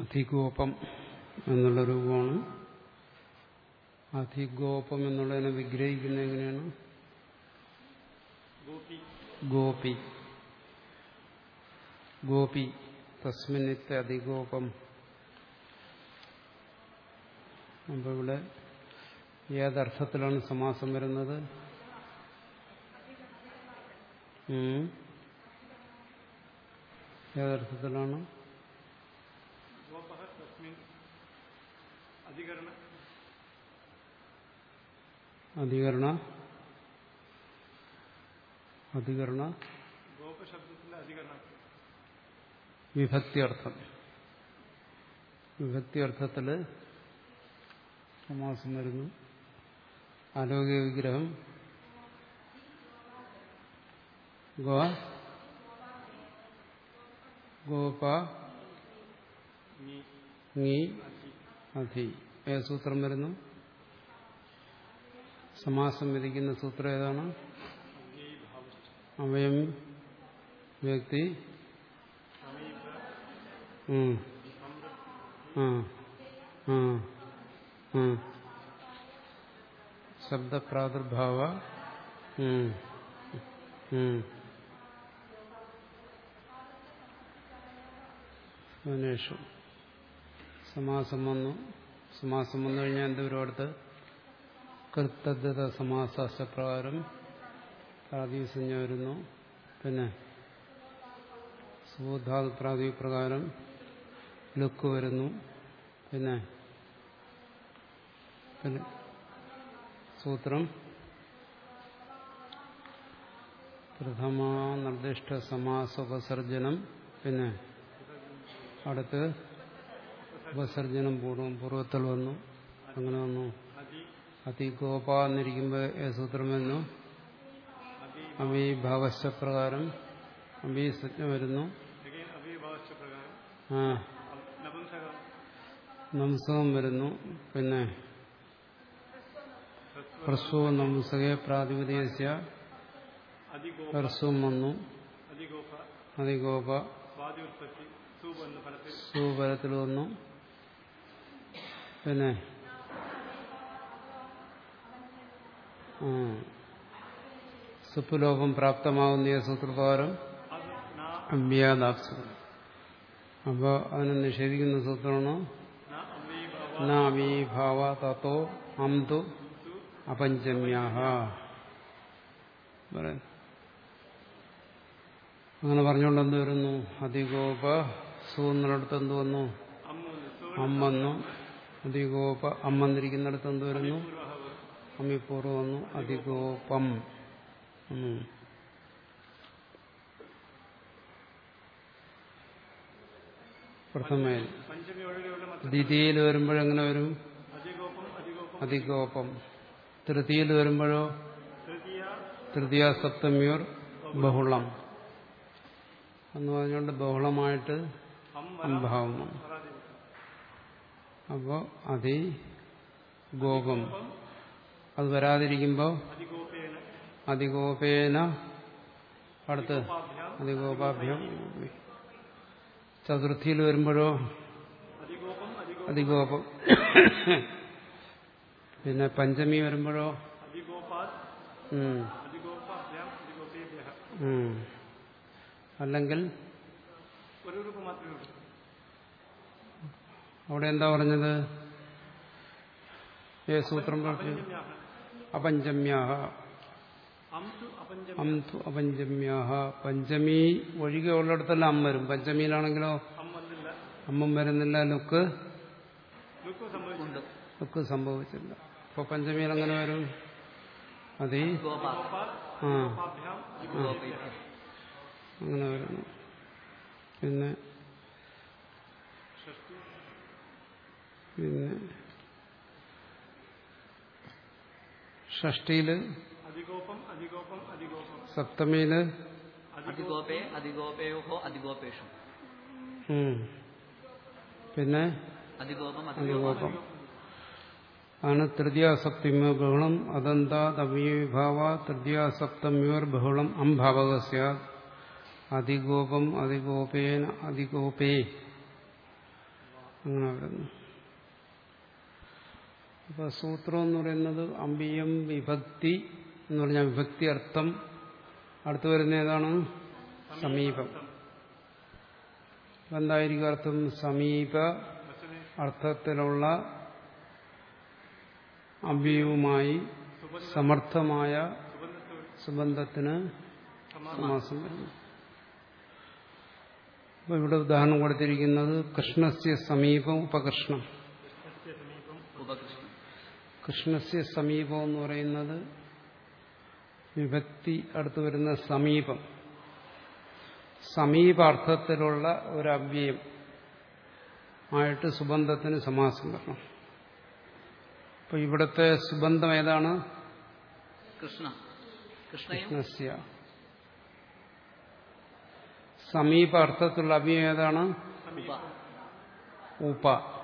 അധികോപം എന്നുള്ള രൂപമാണ് അധികോപം എന്നുള്ളതിനെ വിഗ്രഹിക്കുന്നത് എങ്ങനെയാണ് ഗോപി ഗോപി ഗോപി തസ്മിനിത്തെ അധികോപം അപ്പൊ ഇവിടെ ഏതർത്ഥത്തിലാണ് സമാസം വരുന്നത് ഉം. ഏതർത്ഥത്തിലാണ് ഗോപഃ തസ്മിൻ അധികരണ അധികരണ അധികരണ ഗോപശബ്ദത്തിന്റെ അധികരണം വിഭക്തി അർത്ഥം വിഭക്തി അർത്ഥത്തില് സമാസം വരുന്നു ആലോകിക വിഗ്രഹം ഗോ ഗോപ നീ ngി അധി ഏത് സൂത്രം വരുന്നു സമാസം വിധിക്കുന്ന സൂത്രം ഏതാണ് അവയം വ്യക്തി ഉം. ആ ആ ആ ശബ്ദപ്രാദുർഭാവ ഉം. ഉം. അതിനേഷു സമാസം വന്നു സമാസം വന്നു കഴിഞ്ഞാൽ എന്തോരും അടുത്ത് കൃത്തദ്ധിത സമാസപ്രകാരം പ്രാതിസഞ്ജ വരുന്നു പിന്നെ സുബോധാതു പ്രാതിക പ്രകാരം ലുക്ക് വരുന്നു പിന്നെ പിന്നെ സൂത്രം പ്രഥമ നിർദ്ദിഷ്ട സമാസോപസർജനം പിന്നെ അടുത്ത് ഉപസർജനം പൂർവ്വം പൂർവ്വത്തിൽ വന്നു അങ്ങനെ വന്നു അതി അതിഗോപ എന്നിരിക്കുമ്പോൾ ഏത് സൂത്രം വരുന്നു അതി അമീഭാവശ്യപ്രകാരം അമീസജ്ഞ വരുന്നു again അവയഭാവച്ച പ്രകാരം ആ നപുംസകം നംസകം വരുന്നു പിന്നെ ഹ്രസ്വ നംസകെ പ്രാതിപതികസ്യ അധിഗോപ ഹ്രസ്വം വന്നു അധിഗോപ അതിഗോപ സ്വാതി ഉത്പത്തി സൂപ് എന്ന ഫലത്തിൽ സുപരത്തിൽ വന്നു പിന്നെ ആ സുപ്പുലോപം പ്രാപ്തമാകുന്ന ഈ സൂത്രപ്രകാരം അത് നാ അമ്യാദാപ്സുകൾ അപ്പോൾ അതിനെ നിഷേധിക്കുന്ന സൂത്രമാണ് നാ അവയഭാവ നാമീഭാവ തത്തോ അന്തു അപഞ്ചമ്യാഹ പറയുന്നു അങ്ങനെ പറഞ്ഞുകൊണ്ട് എന്ത് വരുന്നു അധികോപ സൂന്നിടത്ത് എന്ത് വന്നു അമ്മു സു അമ്മന്നു അധികോപ അമ്മന്നിരിക്കുന്നിടത്ത് എന്ത് വരുന്നു അമ്മിപ്പൂർവ്വം വന്നു അധികോപം ഉം. പ്രഥമയിൽ പഞ്ചമി ഒഴികെയുള്ള മറ്റ് ദ്വിതീയിൽ വരുമ്പോഴെങ്ങനെ വരും അധികോപം അധികോപം അധികോപം തൃതീയിൽ വരുമ്പോഴോ തൃതീയ തൃതീയ സപ്തമ്യൂർ ബഹുളം എന്ന് പറഞ്ഞുകൊണ്ട് ബഹുളമായിട്ട് അം അംഭാവം വരാതെ അപ്പോ അതി ഗോപം അത് വരാതിരിക്കുമ്പോൾ അധികോപേന അതിഗോപേന അടുത്ത് പാഭ്യാം അതിഗോപാഭ്യം ചതുർത്ഥിയിൽ വരുമ്പോഴോ അധികോപം അധികോ അതിഗോപം പിന്നെ പഞ്ചമി വരുമ്പോഴോ അധികോപാത് ഉം, അധികോപാഭ്യാം അധികോപേഭ്യ ഉം. അല്ലെങ്കിൽ ഒരു രൂപം മാത്രമേ ഉള്ളൂ അവിടെ എന്താ പറഞ്ഞത് ഏ സൂത്രം പറഞ്ഞു പഞ്ചമ്യാഹ അപഞ്ചമ്യാഹ അംസു അപഞ്ചമി അംതു അപഞ്ചമ്യാഹ പഞ്ചമി ഒഴികെ ഉള്ളിടത്തെല്ലാം അം വരും പഞ്ചമിയിലാണെങ്കിലോ അം വന്നില്ല അമ്മം വരുന്നില്ല ലുക്ക് ദുഃഖം സംഭവിച്ചിട്ടുണ്ട് ലുക്ക് സംഭവിച്ചില്ല അപ്പൊ പഞ്ചമിയിൽ അങ്ങനെ വരും അതി അധികോപാത് ആ പാഭ്യാം അധികോപേഭ്യ അങ്ങനെ വരുന്നു പിന്നെ ഷഷ്ടി പിന്നെ ഷഷ്ടിയില് അധികോപം അധികോപം അധികോപം സപ്തമിയില് അധികോപേ അധികോപയോ അധികോപേഷു ഉം. പിന്നെ അധികോപം അതികോപം ആണ് തൃതീയ സപ്തമ്യോ ബഹുളം അദന്താദവീഭാവ തൃതീയ സപ്തമ്യോർ ബഹുളം അംഭാവകസ്യ അധികോപം അധികോപേന അധികോപേ അങ്ങനെ വരുന്നു അപ്പൊ സൂത്രം എന്ന് പറയുന്നത് അമ്പിയം വിഭക്തി എന്ന് പറഞ്ഞാൽ വിഭക്തി അർത്ഥം അടുത്ത് വരുന്ന ഏതാണ് സമീപം അപ്പൊ എന്തായിരിക്കും അർത്ഥം സമീപ അർത്ഥത്തിലുള്ള അമ്പിയവുമായി സമർത്ഥമായ സുബന്ധത്തിന് സമാസം വരുന്നു അപ്പൊ ഇവിടെ ഉദാഹരണം കൊടുത്തിരിക്കുന്നത് കൃഷ്ണസ്യ സമീപം ഉപകൃഷ്ണം ഉപകൃഷ്ണം കൃഷ്ണസ്യ സമീപം എന്ന് പറയുന്നത് വിഭക്തി അടുത്ത് വരുന്ന സമീപം സമീപാർത്ഥത്തിലുള്ള ഒരു അവ്യയം ആയിട്ട് സുബന്ധത്തിന് സമാസം വരണം അപ്പൊ ഇവിടുത്തെ സുബന്ധം ഏതാണ് കൃഷ്ണ കൃഷ്ണയും കൃഷ്ണസ്യ സമീപ അർത്ഥത്തിലുള്ള അവ്യയം ഏതാണ് ഉപ ഉപ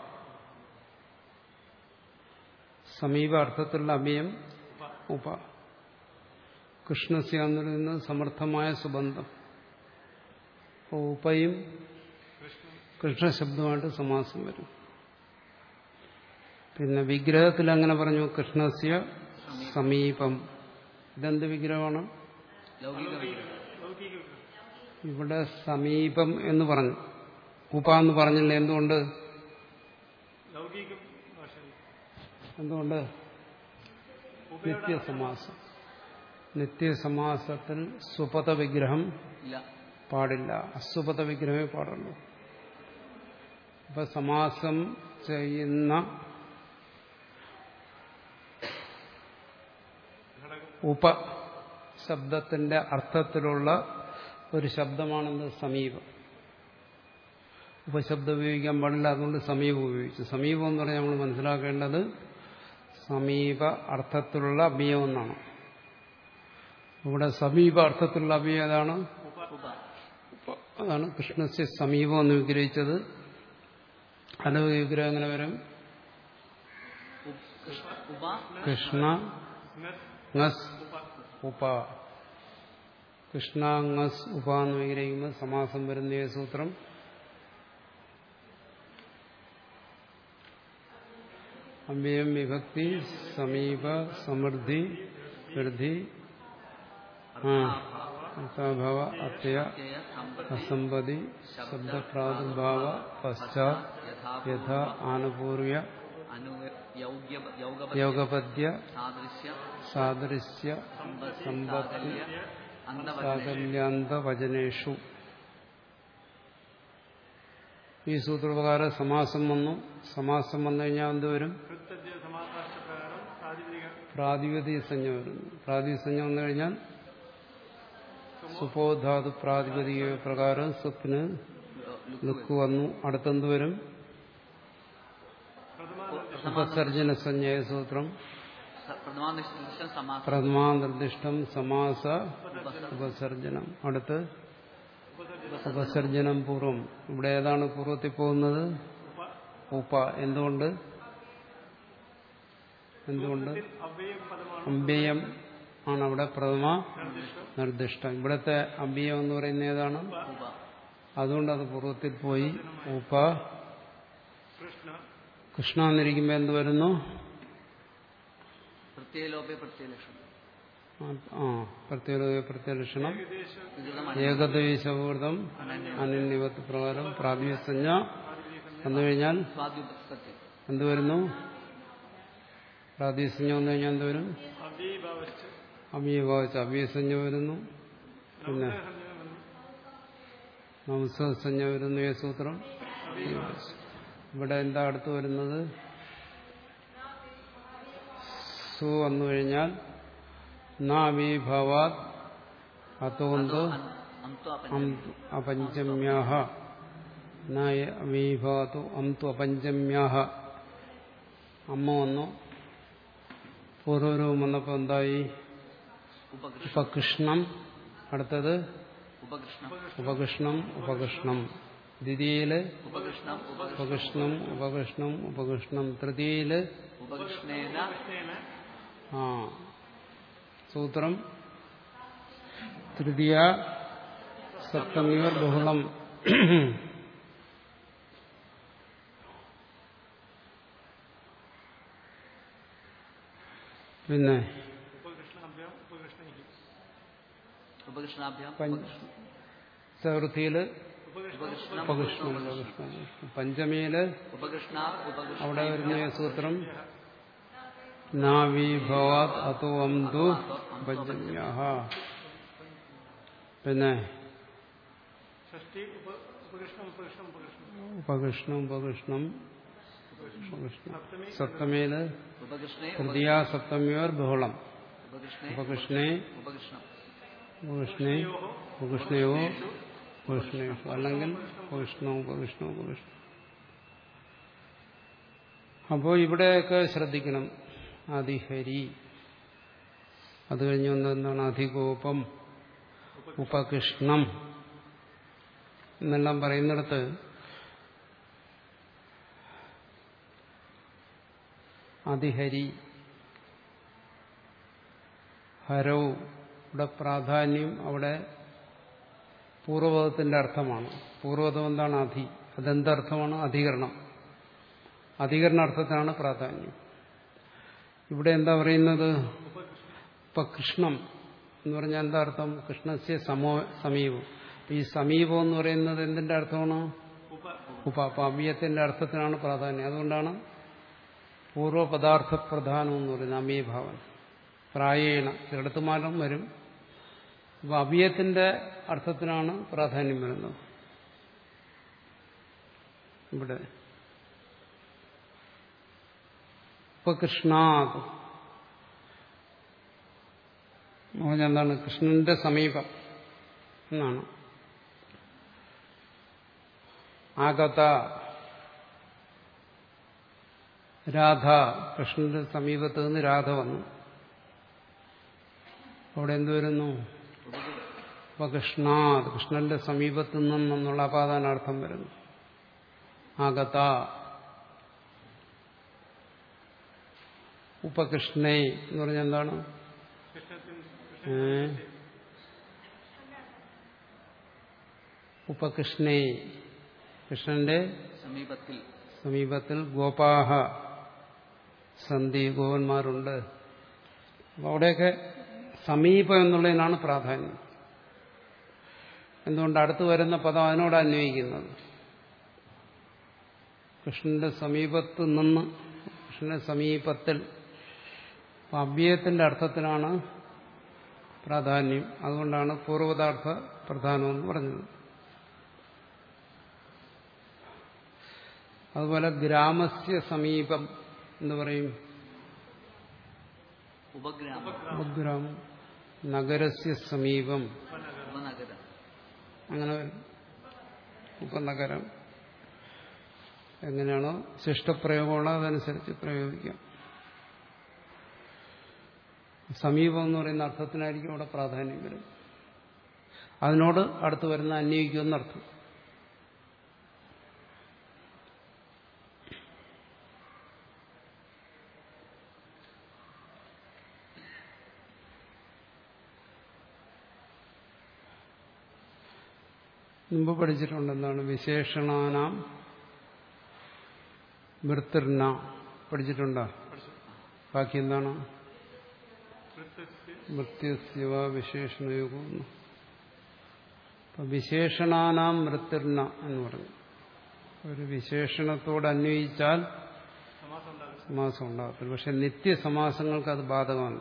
സമീപ അർത്ഥത്തിലുള്ള അവ്യയം ഉപ കൃഷ്ണസ്യ എന്ന് പറയുന്നത് സമർത്ഥമായ സുബന്ധം അപ്പൊ ഉപയും കൃഷ്ണശബ്ദമായിട്ട് സമാസം വരും പിന്നെ വിഗ്രഹത്തിൽ അങ്ങനെ പറഞ്ഞു കൃഷ്ണസ്യ സമീപം ഇതെന്ത് വിഗ്രഹമാണ് ലൗകിക വിഗ്രഹം ലൗകിക വിഗ്രഹം. ഇവിടെ സമീപം എന്ന് പറഞ്ഞു ഉപ എന്ന് പറഞ്ഞില്ല എന്തുകൊണ്ട് ലൗകിക ഭാഷയിൽ എന്തുകൊണ്ട് നിത്യസമാസം നിത്യസമാസത്തിൽ സുപത വിഗ്രഹം ഇല്ല പാടില്ല അസുപത വിഗ്രഹമേ പാടുള്ളൂ അപ്പൊ സമാസം ചെയ്യുന്ന ഉപ ശബ്ദത്തിന്റെ അർത്ഥത്തിലുള്ള ഒരു ശബ്ദമാണെന്ന് സമീപം ഉപശബ്ദം ഉപയോഗിക്കാൻ പാടില്ല അതുകൊണ്ട് സമീപം ഉപയോഗിച്ചു സമീപം എന്ന് പറഞ്ഞാൽ നമ്മൾ മനസ്സിലാക്കേണ്ടത് സമീപ അർത്ഥത്തിലുള്ള അഭിയം എന്നാണ് ഇവിടെ സമീപ അർത്ഥത്തിലുള്ള അഭിയം ഏതാണ് ഉപ അതാണ് കൃഷ്ണസ്യ സമീപം എന്ന് വിഗ്രഹിച്ചത് അലൗകിക വിഗ്രഹം എങ്ങനെ വരും ഉപ്- കൃഷ്ണ ഉപ കൃഷ്ണ ngസ് ഉപ കൃഷ്ണ ngസ് ഉപ എന്ന് വിഗ്രഹിക്കുമ്പോൾ സമാസം വരുന്ന ഏത് സൂത്രം അമ്പ്യം വിഭക്തി സമീപ സമൃദ്ധി വൃദ്ധി ആ അർത്ഥഭാവ അത്യ അത്യയ സമ്പത്തി അസമ്പതി ശബ്ദപ്രാദുർഭാവ പശ്ചാത് യഥ ആനുപൂർവ്യ അനു യൗഗ്യ യൗഗപ യോഗപദ്യ സാദൃശ്യ സാദൃശ്യ സമ്പത്തി സമ്പത്തി സാകല്യ അന്തവചന സാകല്യാന്തവചനേഷു ഈ സൂത്രപ്രകാരം സമാസം വന്നു സമാസം വന്നു കഴിഞ്ഞാൽ എന്ത് വരും കൃത്യജ്ഞ സമാസാർത്ഥ പ്രകാരം പ്രാതിപതിക പ്രാതിപതിക സംജ്ഞ വരുന്നു പ്രാതിപതിക സംജ്ഞ വന്നു കഴിഞ്ഞാൽ സുപോധാതു പ്രാതിപതിക പ്രകാരം സുപ്പിന് ലുക്ക് വന്നു അടുത്തെന്ത് വരും ഉപസർജന സംജ്ഞയ സൂത്രം പ്രഥമാനിഷ്ടം സമാസം പ്രഥമാനിർദ്ദിഷ്ടം സമാസ ഉപസർജനം അടുത്ത് ഉപസർജനം പൂർവം ഇവിടെ ഏതാണ് പൂർവത്തിൽ പോകുന്നത് ഉപ എന്തുകൊണ്ട് എന്തുകൊണ്ട് അവ്യയ പദമാണ് അമ്പിയം ആണ് അവിടെ പ്രഥമ നിർദ്ദിഷ്ടം ഇവിടുത്തെ അമ്പിയം എന്ന് പറയുന്ന ഏതാണ് ഉപ അതുകൊണ്ട് അത് പൂർവത്തിൽ പോയി ഉപ കൃഷ്ണ കൃഷ്ണ എന്നിരിക്കുമ്പോൾ എന്ത് വരുന്നു പ്രത്യയലോപെ പ്രത്യയലക്ഷണം ആ പ്രത്യേക പ്രത്യലക്ഷണം വികൃതമായ ഏകദേശപൂർത്തം അനന്യവത്ത് പ്രകാരം പ്രാഥമിക സംജ്ഞ വന്നു കഴിഞ്ഞാൽ സ്വാദ്യുപത്തി എന്ത് വരുന്നു പ്രാഥമിക സംജ്ഞ വന്നു കഴിഞ്ഞാൽ എന്ത് വരും അവ്യഭാവച്ച് അമീയഭാവിച്ച അമീയസഞ്ജ വരുന്നു പിന്നെ നംസസഞ്ജ വരുന്നു ഏ സൂത്രം ഇവിടെ എന്താ അടുത്ത് വരുന്നത് സു വന്നു കഴിഞ്ഞാൽ നാമീഭാവാത് അതോന്ത് അന്തു അപഞ്ച അപഞ്ചമ്യാഹ നമീഭാതു അന്തു അപഞ്ചമ്യാഹ അമ്മ വന്നു പൂർവരൂപം വന്നപ്പോൾ എന്തായി ഉപകൃഷ്ണ ഉപകൃഷ്ണം അടുത്തത് ഉപകൃഷ്ണം ഉപകൃഷ്ണം ഉപകൃഷ്ണം ദ്വിതീയില് ഉപകൃഷ്ണം ഉപകൃഷ്ണം ഉപകൃഷ്ണം ഉപകൃഷ്ണം ഉപകൃഷ്ണം തൃതീയില് ഉപകൃഷ്ണേന ആ സൂത്രം തൃതീയ സപ്തമിയർ ബഹുളം പിന്നെ ഉപകൃഷ്ണാഭ്യാം ഉപകൃഷ്ണൈ ഉപകൃഷ്ണാഭ്യാം ചതുർത്ഥിയില് ഉപകൃഷ്ണം ഉപകൃഷ്ണം ഉപകൃഷ്ണം പഞ്ചമിയില് ഉപകൃഷ്ണ ഉപകൃഷ്ണ അവിടെ വരുന്ന സൂത്രം നാവിഭവാത് അതോ അന്തു പഞ്ചമ്യഹ പിന്നെ ഷഷ്ടി ഉപ ഉപകൃഷ്ണം ഉപകൃഷ്ണം ഉപകൃഷ്ണം ഉപകൃഷ്ണം ഉപകൃഷ്ണം ഉപകൃഷ്ണം സപ്തമി സപ്തമിയില് ഉപകൃഷ്ണേ തൃതീയ സപ്തമിയോർ ബഹുളം ഉപകൃഷ്ണേ ഉപകൃഷ്ണേ ഉപകൃഷ്ണം ഉപകൃഷ്ണേ ഉപകൃഷ്ണയോ ഉപകൃഷ്ണേഷു അല്ലെങ്കിൽ ഉപകൃഷ്ണോ ഉപകൃഷ്ണോ ഉപകൃഷ്ണ അപ്പോൾ ഇവിടെയൊക്കെ ശ്രദ്ധിക്കണം അതിഹരി അത് കഴിഞ്ഞ് വന്നത് എന്താണ് അധികോപം ഉപകൃഷ്ണം എന്നെല്ലാം പറയുന്നിടത്ത് അതിഹരി ഹരൗ ഇവിടെ പ്രാധാന്യം അവിടെ പൂർവ്വപദത്തിന്റെ അർത്ഥമാണ് പൂർവ്വപദം എന്താണ് അധി അതെന്തർത്ഥമാണ് അധികരണം അധികരണ അർത്ഥത്തിനാണ് പ്രാധാന്യം ഇവിടെ എന്താ പറയുന്നത് ഇപ്പൊ കൃഷ്ണം എന്ന് പറഞ്ഞാൽ എന്താ അർത്ഥം കൃഷ്ണസ്യ സമോ സമീപം അപ്പൊ ഈ സമീപം എന്ന് പറയുന്നത് എന്തിന്റെ അർത്ഥമാണ് ഉപ അപ്പൊ അമീയത്തിന്റെ അർത്ഥത്തിനാണ് പ്രാധാന്യം അതുകൊണ്ടാണ് പൂർവ്വപദാർത്ഥ പ്രധാനം എന്ന് പറയുന്നത് അമീഭാവൻ പ്രായേണ ചിലടത്ത് മാറ്റം വരും അപ്പൊ അഭിയത്തിന്റെ അർത്ഥത്തിനാണ് പ്രാധാന്യം വരുന്നത് ഇവിടെ ഇപ്പൊ കൃഷ്ണാത് പറഞ്ഞാൽ എന്താണ് കൃഷ്ണന്റെ സമീപം എന്നാണ് ആഗത രാധ കൃഷ്ണന്റെ സമീപത്ത് നിന്ന് രാധ വന്നു അവിടെ എന്ത് വരുന്നു അപ്പൊ കൃഷ്ണാത് കൃഷ്ണന്റെ സമീപത്തു നിന്നുള്ള അപാദാനാർത്ഥം വരുന്നു ആഗത ഉപകൃഷ്ണേ എന്ന് പറഞ്ഞാൽ എന്താണ് ഏ? ഉപകൃഷ്ണേ കൃഷ്ണന്റെ സമീപത്തിൽ സമീപത്തിൽ ഗോപാഹ സന്ധി ഗോപന്മാരുണ്ട് അപ്പൊ അവിടെയൊക്കെ സമീപം എന്നുള്ളതിനാണ് പ്രാധാന്യം എന്തുകൊണ്ട് അടുത്ത് വരുന്ന പദം അതിനോട് അന്വയിക്കുന്നത് കൃഷ്ണന്റെ സമീപത്ത് നിന്ന് കൃഷ്ണന്റെ സമീപത്തിൽ അപ്പൊ അവ്യയത്തിന്റെ അർത്ഥത്തിനാണ് പ്രാധാന്യം അതുകൊണ്ടാണ് പൂർവ്വപദാർത്ഥ പ്രധാനമെന്ന് പറഞ്ഞത് അതുപോലെ ഗ്രാമസ്യ സമീപം എന്ന് പറയും ഉപഗ്രാമം ഉപഗ്രാമം നഗരസ്യ സമീപം ഉപനഗരം അങ്ങനെ വരും ഉപനഗരം എങ്ങനെയാണോ ശിഷ്ടപ്രയോഗമുള്ള അതനുസരിച്ച് പ്രയോഗിക്കാം സമീപം എന്ന് പറയുന്ന അർത്ഥത്തിനായിരിക്കും അവിടെ പ്രാധാന്യം വരും അതിനോട് അടുത്ത് വരുന്ന അന്വയിക്കുമെന്നർത്ഥം മുമ്പ് പഠിച്ചിട്ടുണ്ട് എന്താണ് വിശേഷണാനാം മൃത്തിർന പഠിച്ചിട്ടുണ്ടോ ബാക്കി എന്താണ് മൃത്യുസ്യവ വിശേഷണയോഗം അപ്പൊ വിശേഷണാനാം മൃത്തിർന എന്ന് പറഞ്ഞു ഒരു വിശേഷണത്തോട് അന്വയിച്ചാൽ സമാസം ഉണ്ടാകും സമാസം ഉണ്ടാകത്തില്ല പക്ഷെ നിത്യസമാസങ്ങൾക്ക് അത് ബാധകമല്ല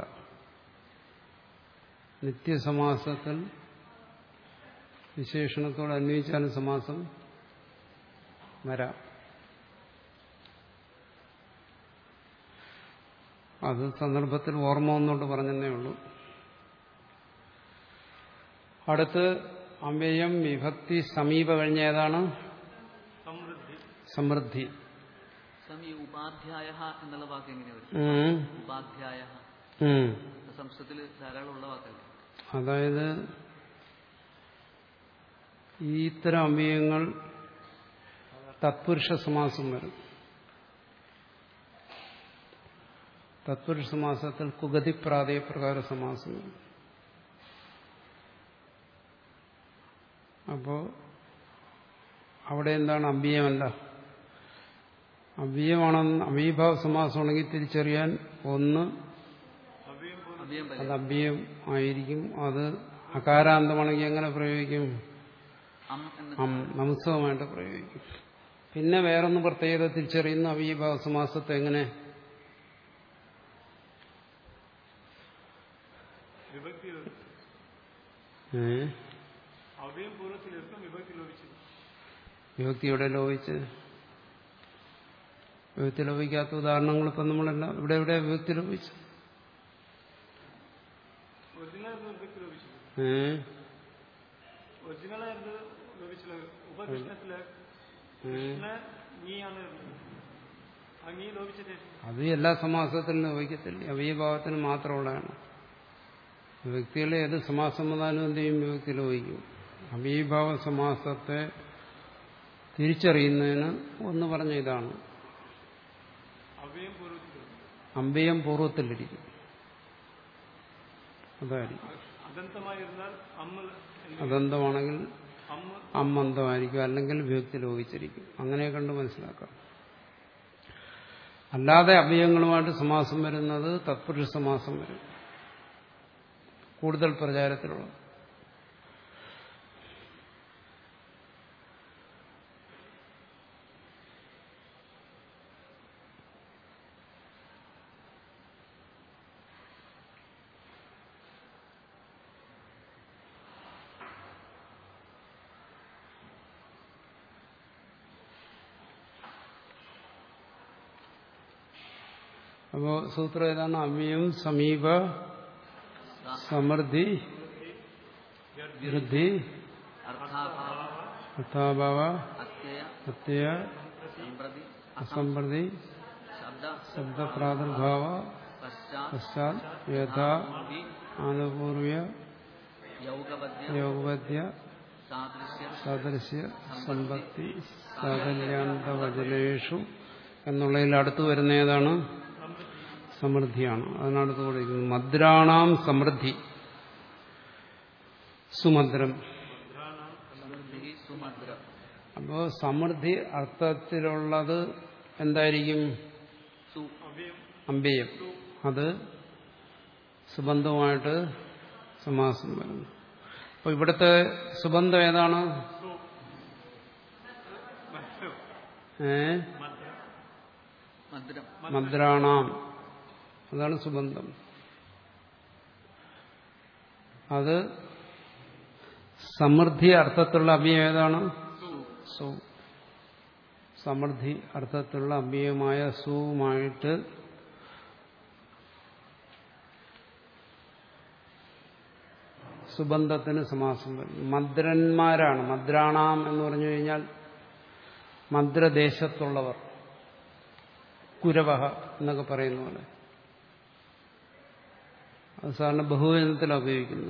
നിത്യസമാസത്തിൽ വിശേഷണത്തോട് അന്വയിച്ചാലും സമാസം വരാം അത് സന്ദർഭത്തിൽ ഓർമ്മ ഒന്നുകൊണ്ട് പറഞ്ഞതേ ഉള്ളൂ അടുത്ത് അമ്പയം വിഭക്തി സമീപ കഴിഞ്ഞ ഏതാണ് സമൃദ്ധി സമൃദ്ധി സമീ ഉപാധ്യായ എന്നുള്ള വാക്ക് എങ്ങനെ വരും ഉം. ഉപാധ്യായ ഉം. സംസ്കൃതത്തിൽ ധാരാളം ഉള്ള വാക്കല്ലേ അതായത് ഈ ഇത്തരം അമ്പയങ്ങൾ തത്പുരുഷ സമാസം വരും തത്പുരുഷ സമാസത്തിൽ കുഗതി പ്രാതയ പ്രകാര സമാസം വരും അപ്പോ അവിടെ എന്താണ് അമ്പീയമല്ല അവ്യയമാണെന്ന് അവീഭാവ സമാസമാണെങ്കിൽ തിരിച്ചറിയാൻ ഒന്ന് അവ്യം അത് വരും അഭ്യം ആയിരിക്കും അത് അകാരാന്തമാണെങ്കിൽ എങ്ങനെ പ്രയോഗിക്കും അം എന്ന് അം നമസ്തവമായിട്ട് പ്രയോഗിക്കും പിന്നെ വേറൊന്ന് പ്രത്യേകത തിരിച്ചറിയുന്ന അവീഭാവ സമാസത്തെ എങ്ങനെ വിഭക്തി ലോപിച്ചു ഏ? അവയും പൂർവ്വത്തിലിരുത്തും വിഭക്തി ലോപിച്ചു വിഭക്തിയുടെ ലോപിച്ച് വിഭക്തി ലോപിക്കാത്ത ഉദാഹരണങ്ങൾ ഇപ്പം നമ്മളെല്ലാം ഇവിടെ ഇവിടെ വിഭക്തി ലോപിച്ചു ഒറിജിനൽ വിഭക്തി ലോപിച്ചു ഏ? ഒറിജിനലായിരുന്നു ലോപിച്ചത് ഉപകൃഷ്ണത്തില് ഏ? കൃഷ്ണ നീയാണ് ഇരുന്നത് ആ നീ ലോപിച്ച ശേഷം അത് എല്ലാ സമാസത്തിലും ലോപിക്കത്തില്ല അവീഭാവത്തിന് മാത്രമുള്ളതാണ് വ്യക്തികൾ ഏത് സമാസം വന്നാലും എന്ത് ചെയ്യും വിഭക്തി ലോപിക്കും അവീഭാവ സമാസത്തെ തിരിച്ചറിയുന്നതിന് ഒന്ന് പറഞ്ഞ ഇതാണ് അവയും പൂർവ്വത്തിൽ അമ്പയം പൂർവ്വത്തിലിരിക്കും അതായിരിക്കും അദന്തമായിരുന്നാൽ അമ്മ എന്ന് അതന്തമാണെങ്കിൽ അമ്മ അമ്മന്തമായിരിക്കും അല്ലെങ്കിൽ വിഭക്തി ലോപിച്ചിരിക്കും അങ്ങനെ കണ്ട് മനസ്സിലാക്കാം അല്ലാതെ അവയവങ്ങളുമായിട്ട് സമാസം വരുന്നത് തത്പുരുഷ സമാസം വരും കൂടുതൽ പ്രചാരത്തിലുള്ള അപ്പോ സൂത്രം ഏതാണ് അവ്യം സമീപ സമൃദ്ധി വൃദ്ധി അർത്ഥാഭാവ അർത്ഥാഭാവ അത്യയ പ്രത്യയ സമ്പ്രതി അസംപ്രതി ശബ്ദ ശബ്ദപ്രാദുർഭാവ പശ്ചാത് പശ്ചാത് യഥാ പൂർവി ആനുപൂർവ്യ യൗഗപദ്യ യോഗപദ്യ സാദൃശ്യ സദൃശ്യ സമ്പത്തി സാകല്യാന്തവചനേഷു എന്നുള്ളതിൽ അടുത്ത് വരുന്ന ഏതാണ് സമൃദ്ധിയാണ് അതിനടുത്ത് കൊടുക്കുന്നത് മദ്രാണാം സമൃദ്ധി സുമദ്രം സമൃദ്ധി സുമദ്ര അപ്പോൾ സമൃദ്ധി അർത്ഥത്തിലുള്ളത് എന്തായിരിക്കും സു അമ്പേയം അത് സുബന്ധവുമായിട്ട് സമാസം വരുന്നു അപ്പോൾ ഇവിടുത്തെ സുബന്ധം ഏതാണ് ഏ മധുരം മദ്രാണാം അതാണ് സുബന്ധം അത് സമൃദ്ധി അർത്ഥത്തിലുള്ള അഭ്യം ഏതാണ് സു സമൃദ്ധി അർത്ഥത്തിലുള്ള അഭ്യമായ സുവുമായിട്ട് സുബന്ധത്തിന് സമാസം വരും മദ്രന്മാരാണ് മദ്രാണാം എന്ന് പറഞ്ഞു കഴിഞ്ഞാൽ മദ്രദേശത്തുള്ളവർ കുരവഹ എന്നൊക്കെ പറയുന്ന പോലെ അത് സാധാരണ ബഹുവചനത്തിൽ ഉപയോഗിക്കുന്നു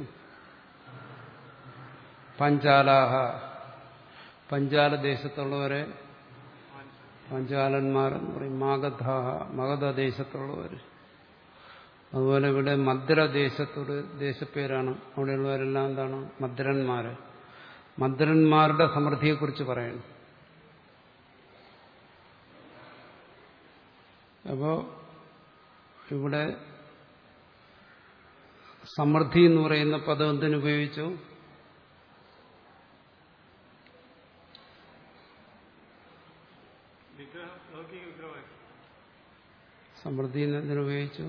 പഞ്ചാലാഹ പഞ്ചാല ദേശത്തുള്ളവരെ പഞ്ചാലന്മാർ എന്ന് പറയും മാഗധാഹ മഗധ ദേശത്തുള്ളവർ അതുപോലെ ഇവിടെ മദ്രദേശത്തൊരു ദേശപ്പേരാണ് അവിടെയുള്ളവരെല്ലാം എന്താണ് മദ്രന്മാര് മദ്രന്മാരുടെ സമൃദ്ധിയെക്കുറിച്ച് പറയുന്നു അപ്പോ ഇവിടെ സമൃദ്ധി എന്ന് പറയുന്ന പദം എന്തിനുപയോഗിച്ചു വിഗ്രഹം ലൗകിക വിഗ്രഹമായി സമൃദ്ധി എന്തിനുപയോഗിച്ചു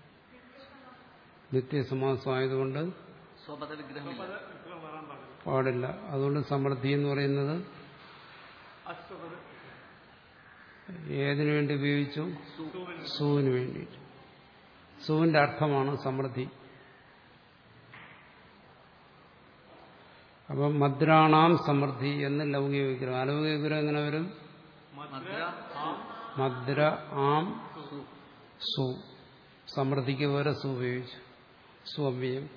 നിത്യസമാസമായതുകൊണ്ട് സ്വപദ വിഗ്രഹമില്ല പല വിഗ്രഹം വരാൻ പാടില്ല പാടില്ല അതുകൊണ്ട് സമൃദ്ധി എന്ന് പറയുന്നത് അസ്വപത ഏതിനു വേണ്ടി ഉപയോഗിച്ചു സുവിന് സുവിന് വേണ്ടിയിട്ട് സുവിന്റെ അർത്ഥമാണ് സമൃദ്ധി അപ്പം മദ്രാണാം സമൃദ്ധി എന്ന് ലൗകിക വിഗ്രഹം അലൗകിക വിഗ്രഹം എങ്ങനെ വരും മദ്ര മദ്ര ആം സു സു സമൃദ്ധിക്ക് പോലെ സു ഉപയോഗിച്ചു സുവ്യം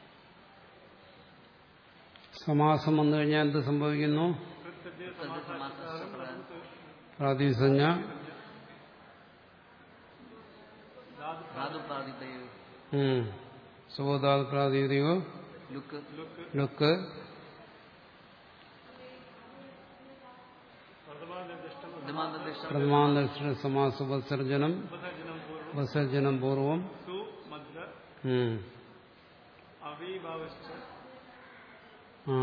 സമാസം വന്നു കഴിഞ്ഞാൽ എന്ത് സംഭവിക്കുന്നു പ്രാതിസഞ്ജ ധാതു പ്രാതിപയോ സുബോധാത് പ്രാതിയോ ലുക്ക് ലുക്ക് വിദ്യമാന്തർദ്ദിഷ്ടം പ്രഥമാന്തരീക്ഷ സമാസ ഉപസർജനം ഉപസർജനം പൂർവ്വം ഉപസർജനം പൂർവം സു മദ്ര ഉം. അവീഭാവശ്ച ആ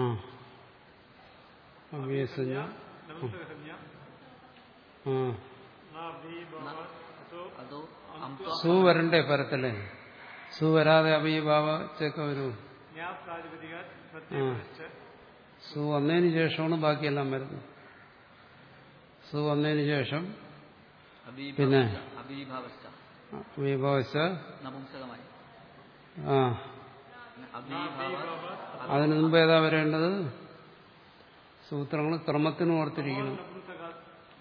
അവ്യസഞ്ജ നപുംസകസഞ്ജ ആ നവീഭാവ അസോ അതോ അംത്വ സു വരണ്ടേ പരത്തില് സു വരാതെ അവയഭാവ ചെക്ക വരൂ ജ്ഞാ പ്രാതിപതിക പ്രത്യേകശ്ച സു വന്നതിന് ശേഷമാണ് ബാക്കിയെല്ലാം വരുന്നത് സു വന്നതിന് ശേഷം പിന്നെ? അബീഭാവശ്ച വിഭവശ നപുംസകമായി ആ അബീഭാവ അതിനു മുമ്പ് ഏതാ വരേണ്ടത് സൂത്രങ്ങൾ ക്രമത്തിന് ഓർത്തിരിക്കണം നപുംസകാ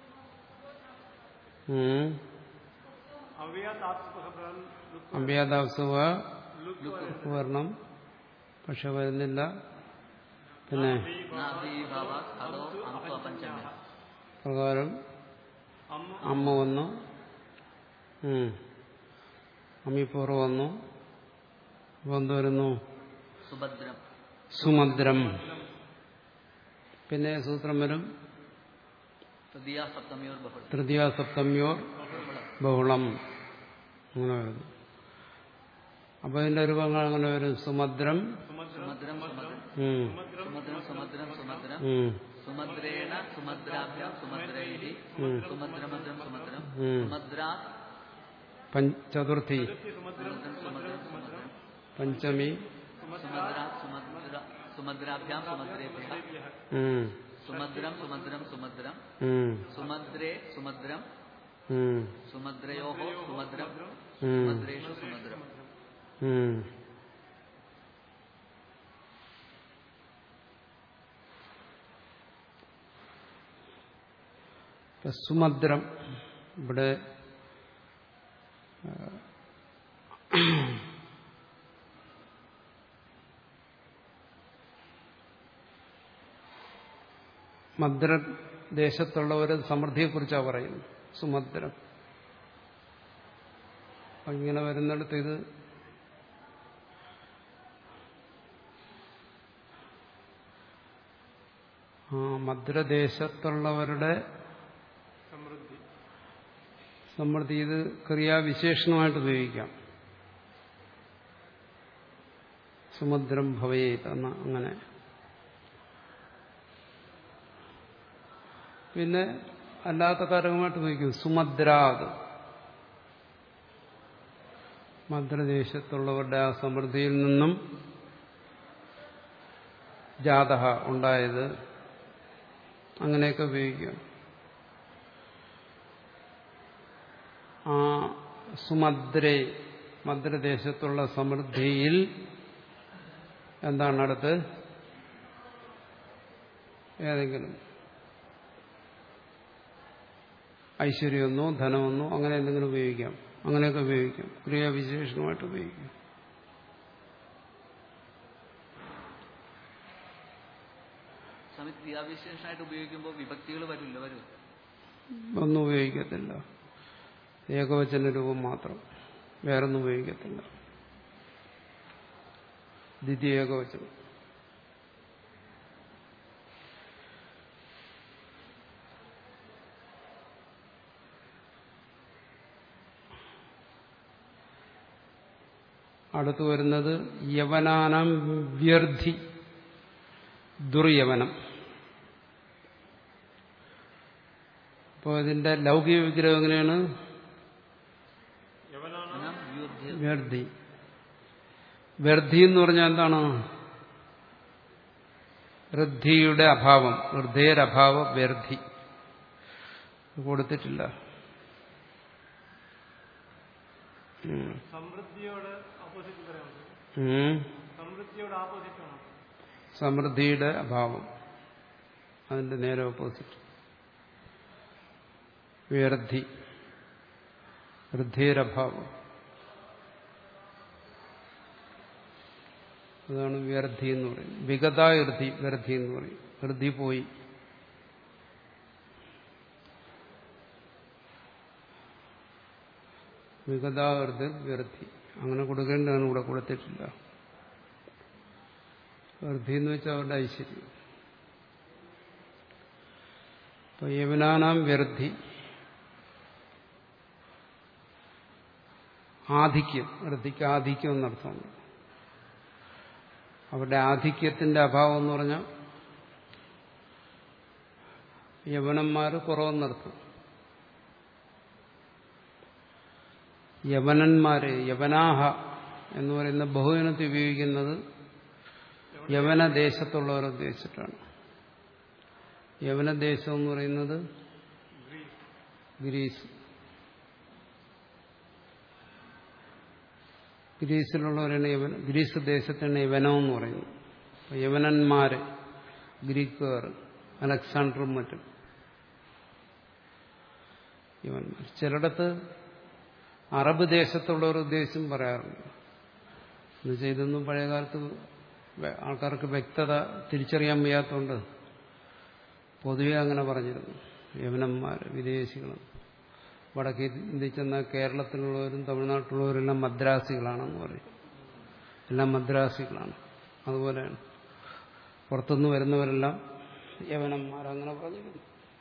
ഉം. അവ്യാ താത്സുപഹം അഭ്യാദാസുവ ലുക്ക് വരണം പക്ഷെ വരുന്നില്ല പിന്നെ അബീഭാവ അതോ അംത്വ പഞ്ചമ്യ പ്രകാരം അമ്മ അമ്മ വന്നു ഉം. അമ്മിപ്പൂർവ്വം വന്നു അപ്പൊ എന്ത് വരുന്നു സുഭദ്രം സുമദ്രം പിന്നെ സൂത്രം വരും തൃതീയ സപ്തമിയോർ ബഹുളം തൃതീയ സപ്തമ്യോർ ബഹുളം അങ്ങനെ വരുന്നു അപ്പൊ ഇതിന്റെ രൂപങ്ങൾ അങ്ങനെ വരും സുമദ്രം സുമദ്രം സുമദ്രം ഉം. സുമദ്രം സുമദ്രം സുമദ്രം ഉം. സുമദ്രേണ സുമദ്രാഭ്യാം സുമദ്രൈഹി സുമദ്രമദ്രം സുമദ്രം ഉം. സുമദ്രാ പഞ്ച- ചതുർത്ഥി സുമദ്രം സുമദ്രം സുമദ്രം പഞ്ചമി സുമദ്ര സുമദ്ര സുമദ്രാഭ്യാം സുമദ്രേഭ്യ ഉം. സുമദ്രം സുമദ്രം സുമദ്രം ഉം. സുമദ്രേ സുമദ്രം ഉം. സുമദ്രയോ സുമദ്രം ഉം. സുമദ്രേഷു സുമദ്രം ഉം. ഇപ്പൊ സുമദ്രം ഇവിടെ ആ, മദ്ര ദേശത്തുള്ളവർ സമൃദ്ധിയെക്കുറിച്ചാണ് പറയുന്നത് സുമദ്രം അപ്പൊ ഇങ്ങനെ വരുന്നിടത്ത് ഇത് ആ മദ്രദേശത്തുള്ളവരുടെ സമൃദ്ധി സമൃദ്ധി ഇത് ക്രിയാവിശേഷണമായിട്ട് ഉപയോഗിക്കാം സുമദ്രം ഭവയേത് എന്ന അങ്ങനെ പിന്നെ അല്ലാത്ത കാരകമായിട്ട് ഉപയോഗിക്കും സുമദ്രാത് മദ്രദേശത്തുള്ളവരുടെ ആ സമൃദ്ധിയിൽ നിന്നും ജാത ഉണ്ടായത് അങ്ങനെയൊക്കെ ഉപയോഗിക്കാം ആ സുമദ്രേ മദ്രദേശത്തുള്ള സമൃദ്ധിയിൽ എന്താണ് അടുത്ത് ഏതെങ്കിലും ഐശ്വര്യമൊന്നോ ധനമൊന്നോ അങ്ങനെ എന്തെങ്കിലും ഉപയോഗിക്കാം അങ്ങനെയൊക്കെ ഉപയോഗിക്കാം ക്രിയാവിശേഷണമായിട്ട് ഉപയോഗിക്കാം സ്വാമി ക്രിയാവിശേഷമായിട്ട് ഉപയോഗിക്കുമ്പോൾ വിഭക്തികൾ വരില്ല വരും ഒന്നും ഉപയോഗിക്കത്തില്ല ഏകവചന രൂപം മാത്രം വേറൊന്നും ഉപയോഗിക്കത്തില്ല ദ്വിതീയ ഏകവചനം അടുത്തു വരുന്നത് യവനാനം വ്യർത്ഥി ദുർയവനം അപ്പോൾ ഇതിന്റെ ലൗകിക വിഗ്രഹം എങ്ങനെയാണ് യവനാണ് അനം വ്യൂർധ്യ വ്യർത്ഥി വ്യർത്ഥി എന്ന് പറഞ്ഞാൽ എന്താണ് വൃദ്ധിയുടെ അഭാവം വൃദ്ധേരഭാവ വ്യർത്ഥി കൊടുത്തിട്ടില്ല ഉം. സമൃദ്ധിയോട് ഓപ്പോസിറ്റ് പറയാൻ ഉം. സമൃദ്ധിയോട് ഓപ്പോസിറ്റ് ആണ് സമൃദ്ധിയുടെ അഭാവം അതിന്റെ നേരെ ഓപ്പോസിറ്റ് വ്യർത്ഥി വൃദ്ധിരഭാവം അതാണ് വ്യർത്ഥി എന്ന് പറയുന്നത് വിഗതാവൃദ്ധി വ്യർത്ഥി എന്ന് പറയും വൃദ്ധി പോയി വിഗതാവൃദ്ധി വ്യർത്ഥി അങ്ങനെ കൊടുക്കേണ്ടതാണ് ഇവിടെ കൊടുത്തിട്ടില്ല വൃദ്ധി എന്ന് വെച്ചാൽ അവരുടെ ഐശ്വര്യം ഇപ്പൊ യവനാനാം വ്യർത്ഥി ആധിക്യം ഋദ്ധിക്ക് ആധിക്യം എന്നർത്ഥമുണ്ട് അവരുടെ ആധിക്യത്തിന്റെ അഭാവം എന്ന് പറഞ്ഞാൽ യവനന്മാർ കുറവെന്നർത്ഥം യവനന്മാര് യവനാഹ എന്ന് പറയുന്ന ബഹുജനത്തിൽ ഉപയോഗിക്കുന്നത് യവനദേശത്തുള്ളവരെ ഉദ്ദേശിച്ചിട്ടാണ് യവനദേശം എന്ന് പറയുന്നത് ഗ്രീസ് ഗ്രീസിലുള്ളവരാണ് യവന ഗ്രീസ് ദേശത്താണ് യവനം എന്ന് പറയുന്നത് അപ്പൊ യവനന്മാര് ഗ്രീക്കുകാർ അലക്സാണ്ടറും മറ്റും യവന്മാർ ചിലയിടത്ത് അറബ് ദേശത്തുള്ളവർ ഉദ്ദേശം പറയാറുണ്ട് എന്നുവെച്ചാൽ ഇതൊന്നും പഴയകാലത്ത് വെ- ആൾക്കാർക്ക് വ്യക്തത തിരിച്ചറിയാൻ വയ്യാത്തതുകൊണ്ട് പൊതുവെ അങ്ങനെ പറഞ്ഞിരുന്നു യവനന്മാർ വിദേശികളും വടക്കേ ഇന്ത്യയിൽ ചെന്നാൽ കേരളത്തിലുള്ളവരും തമിഴ്നാട്ടിലുള്ളവരും എല്ലാം മദ്രാസികളാണെന്ന് പറയും എല്ലാം മദ്രാസികളാണ് അതുപോലെയാണ് പുറത്തുനിന്ന് വരുന്നവരെല്ലാം യവനന്മാർ അങ്ങനെ പറഞ്ഞിരുന്നു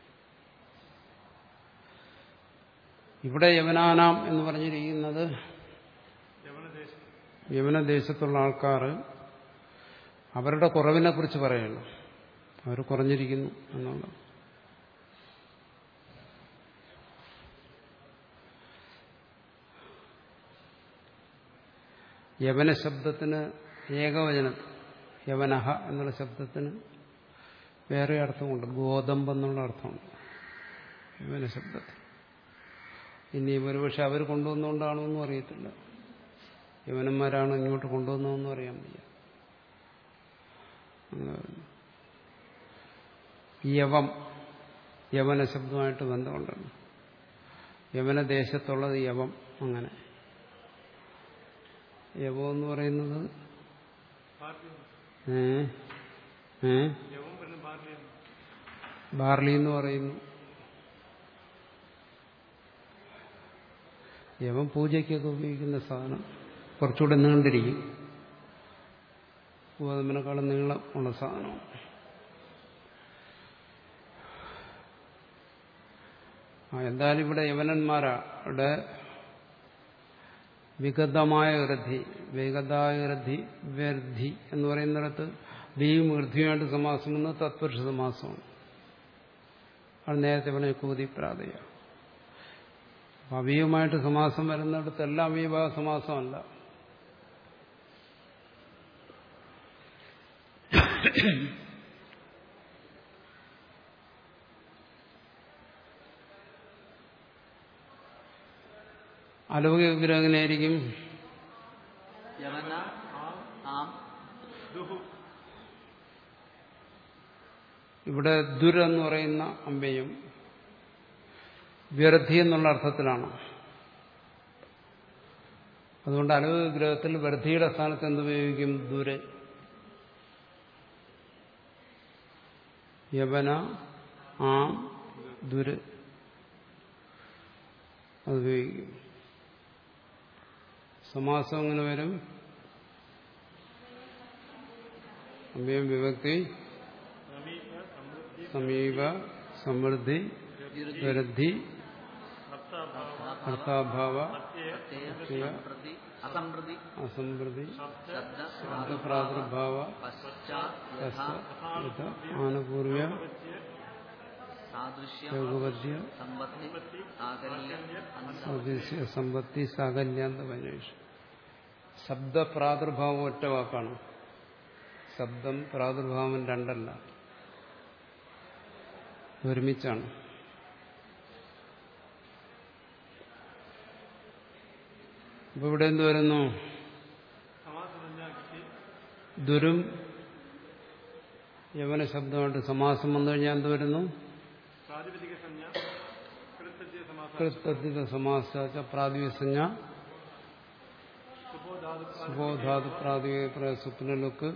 ഇവിടെ യവനാനാം എന്ന് പറഞ്ഞിരിക്കുന്നത് യവനദേശം യവനദേശത്തുള്ള ആൾക്കാർ അവരുടെ കുറവിനെ കുറിച്ച് പറയുന്നു അവർ കുറഞ്ഞിരിക്കുന്നു എന്നുള്ളത് യവന ശബ്ദത്തിന് ഏകവചനം യവനഹ എന്നുള്ള ശബ്ദത്തിന് വേറെ അർത്ഥമുണ്ട് ഗോതമ്പ് എന്നുള്ള അർത്ഥമുണ്ട് യവന ശബ്ദത്തിന് ഇനി ഒരുപക്ഷെ അവർ കൊണ്ടുവന്നുകൊണ്ടാണോ എന്നും അറിയത്തില്ല യവനന്മാരാണ് ഇങ്ങോട്ട് കൊണ്ടുവന്നതെന്നും അറിയാൻ വയ്യ അങ്ങനെ പറഞ്ഞു. യവം യവന ശബ്ദമായിട്ട് ബന്ധമുണ്ടാണ് യവന ദേശത്തുള്ളത് യവം അങ്ങനെ യവം എന്ന് പറയുന്നത് ബാർലി ഏ ഏ യവം പറയുന്നത് ബാർലിയാണ് ബാർലി എന്ന് പറയുന്നു യവം പൂജയ്ക്കൊക്കെ ഉപയോഗിക്കുന്ന സാധനം കുറച്ചുകൂടെ നീണ്ടിരിക്കും ഗോതമ്പിനെക്കാളും നീളം ഉള്ള സാധനമാണ് ആ എന്തായാലും ഇവിടെ യവനന്മാരുടെ വിഗതമായ വൃദ്ധി വിഗതായ വൃദ്ധി വ്യർത്ഥി എന്ന് പറയുന്നിടത്ത് ബിയും വൃദ്ധിയുമായിട്ട് സമാസം എന്ന് തത്പുരുഷ സമാസമാണ് അത് നേരത്തെ പറഞ്ഞ കൂതി പ്രാതയ അവീയമായിട്ട് സമാസം വരുന്നിടത്തെല്ലാം അവീവ സമാസമല്ല അലൗകിക വിഗ്രഹം എങ്ങനെയായിരിക്കും യവന ആം ദുഹു ഇവിടെ ദുർ എന്ന് പറയുന്ന അമ്പയും വ്യർത്ഥി എന്നുള്ള അർത്ഥത്തിലാണ് അതുകൊണ്ട് അലവ് വിഗ്രഹത്തിൽ വ്യർത്ഥിയുടെ സ്ഥാനത്ത് എന്തുപയോഗിക്കും ദുര് യവന ആം ദുര് അത് ഉപയോഗിക്കും സമാസം എങ്ങനെ വരും അമ്പയം വിഭക്തി സമീപ സമൃദ്ധി സമീപ സമൃദ്ധി വൃദ്ധി അർത്ഥാഭാവ അർത്ഥാഭാവ പ്രത്യയ സംപ്രതി അസംപ്രതി അസമൃദ്ധി ശബ്ദ പ്രാദുർഭാവ പശ്ചാത് യഥാ യഥ ആനുപൂർവ്യ സാദൃശ്യ യോഗപദ്യ സമ്പത്തി സാകല്യ അന്ത സദൃശ്യ സമ്പത്തി സാകല്യാന്ത പനേഷ് ശബ്ദ പ്രാദുർഭാവം ഒറ്റ വാക്കാണ് ശബ്ദം പ്രാദുർഭാവം രണ്ടല്ല ഒരുമിച്ചാണ് അപ്പൊ ഇവിടെ എന്ത് വരുന്നു സമാസസഞ്ജാക്കി ദുരും യവന ശബ്ദമായിട്ട് സമാസം വന്നു കഴിഞ്ഞാൽ എന്ത് വരുന്നു പ്രാതിപതിക സംജ്ഞ കൃത്യത്തെ സമാസ കൃത്യധിക സമാസ പ്രാതിപസഞ്ജ സുബോധാതു സുബോധാതു പ്രാതിപ സ്വപ്നലുക്ക്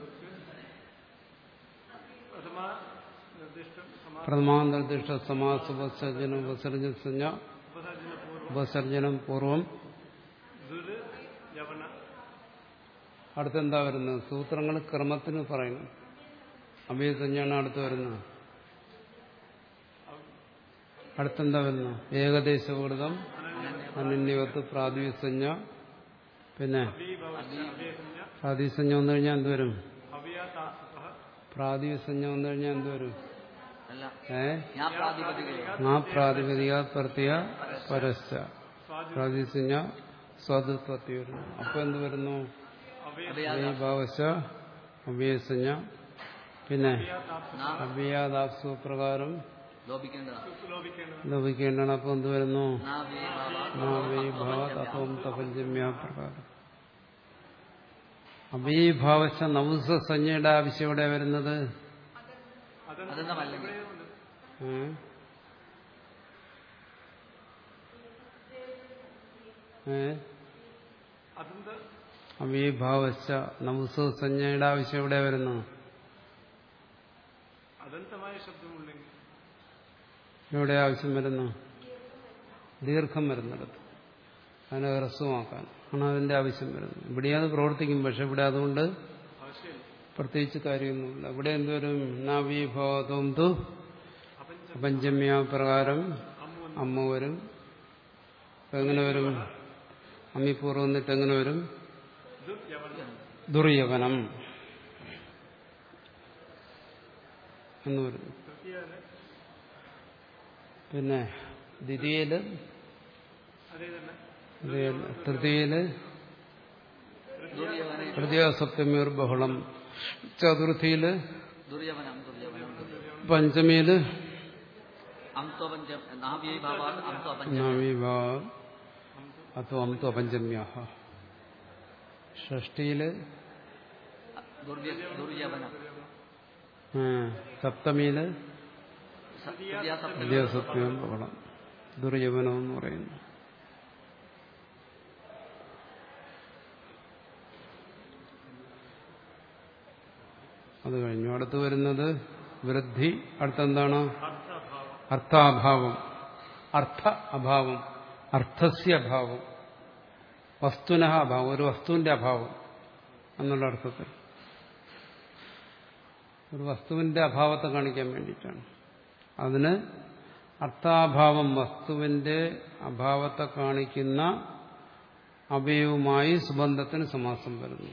പ്രഥമ നിർദ്ദിഷ്ടം സമാ പ്രഥമാന്തർദിഷ്ട സമാസ ഉപസർജനം ഉപസർജന സംജ്ഞ ഉപസർജന പൂർവ്വം ഉപസർജനം പൂർവം ദുര് യവന അടുത്തെന്താ വരുന്നത് സൂത്രങ്ങൾ ക്രമത്തിന് പറയുന്നു അഭയസഞ്ജാണ് അടുത്ത് വരുന്നത് അടുത്തെന്താ വരുന്നത് ഏകദേശകൃതം അനന്യവത്ത് പ്രാതിസഞ്ജ പിന്നെ അവ്യസഞ്ജ പ്രാതിസഞ്ജ വന്നു കഴിഞ്ഞാൽ എന്തുവരും അവ്യാതാസ പ്രാതിസഞ്ജ വന്നു കഴിഞ്ഞാൽ എന്തുവരും അല്ല ഏ ഞാൻ പ്രാതിപതിക ആ പ്രാതിപതിക പ്രത്യ പരസ്യ പ്രാതിസഞ്ജ സ്വാതൃത്വത്തി വരുന്നു അപ്പൊ എന്ത് വരുന്നു ഭാവശ അവ്യസഞ്ജ പിന്നെ അവ്യാദാപ്സു പ്രകാരം ലോപിക്കേണ്ടതാണ് ലഭിക്കേണ്ടതാണ് അപ്പൊ എന്ത് വരുന്നു നാ വേ ഭാവ അവിഭാവ തത്വം തപഞ്ചമ്യ പ്രകാരം അവിഭാവശ നവുസ സംജ്ഞയുടെ ആവശ്യം എവിടെ വരുന്നത് അതെന്നമല്ലെങ്കിൽ ഏ? ഏ? അതെന്ത് അവിഭാവശ നവുസ സംജ്ഞയുടെ ആവശ്യം എവിടെ വരുന്നു അദന്തമായ ശബ്ദമുണ്ടെങ്കിൽ എവിടെ ആവശ്യം വരുന്നു ദീർഘം വരുന്നിടത്ത് അതിനെ ഹ്രസ്വമാക്കാൻ ആണ് അതിന്റെ ആവശ്യം വരുന്നത് ഇവിടെ അത് പ്രവർത്തിക്കും പക്ഷെ ഇവിടെ അതുകൊണ്ട് ആവശ്യമില്ല പ്രത്യേകിച്ച് കാര്യമൊന്നുമില്ല ഇവിടെ എന്തുവരും നാവീഭവതും തു പഞ്ചമ്യ പ്രകാരം അമ്മ വരും അപ്പൊ എങ്ങനെ വരും അമ്മിപ്പൂർവ്വം വന്നിട്ട് എങ്ങനെ വരും ദുർയവനം എന്ന് വരും പിന്നെ ദ്വിതീയയില് അതേ തന്നെ ദ്വിതീയയില് തൃതീയയില് ദുര്യവനെ തൃതീയ സപ്തമിയർ ബഹളം ചതുർത്ഥിയില് ദുര്യവനം ദുര്യവനം ദുര്യവനം പഞ്ചമിയില് അംത്വ പഞ്ചം നാ വേ ഭാവ അംത്വ പഞ്ചം നവീഭാവ അതോ അംതു അപഞ്ചമ്യ ഷഷ്ടിയില് ദുര്യ ദുര്യവനം ആ, സപ്തമിയില് സ- തൃതീയാസപ്തമി വിദ്യാസത്വം ബഹളം ദുർയവനം എന്ന് പറയുന്നു അത് കഴിഞ്ഞു അടുത്ത് വരുന്നത് വൃദ്ധി അടുത്തെന്താണ് അർത്ഥാഭാവം അർത്ഥ അഭാവം അർത്ഥസ്യ അഭാവം വസ്തുന അഭാവം ഒരു വസ്തുവിന്റെ അഭാവം എന്നുള്ള അർത്ഥത്തിൽ ഒരു വസ്തുവിന്റെ അഭാവത്തെ കാണിക്കാൻ വേണ്ടിയിട്ടാണ് അതിന് അർത്ഥാഭാവം വസ്തുവിന്റെ അഭാവത്തെ കാണിക്കുന്ന അവയവുമായി സുബന്ധത്തിന് സമാസം വരുന്നു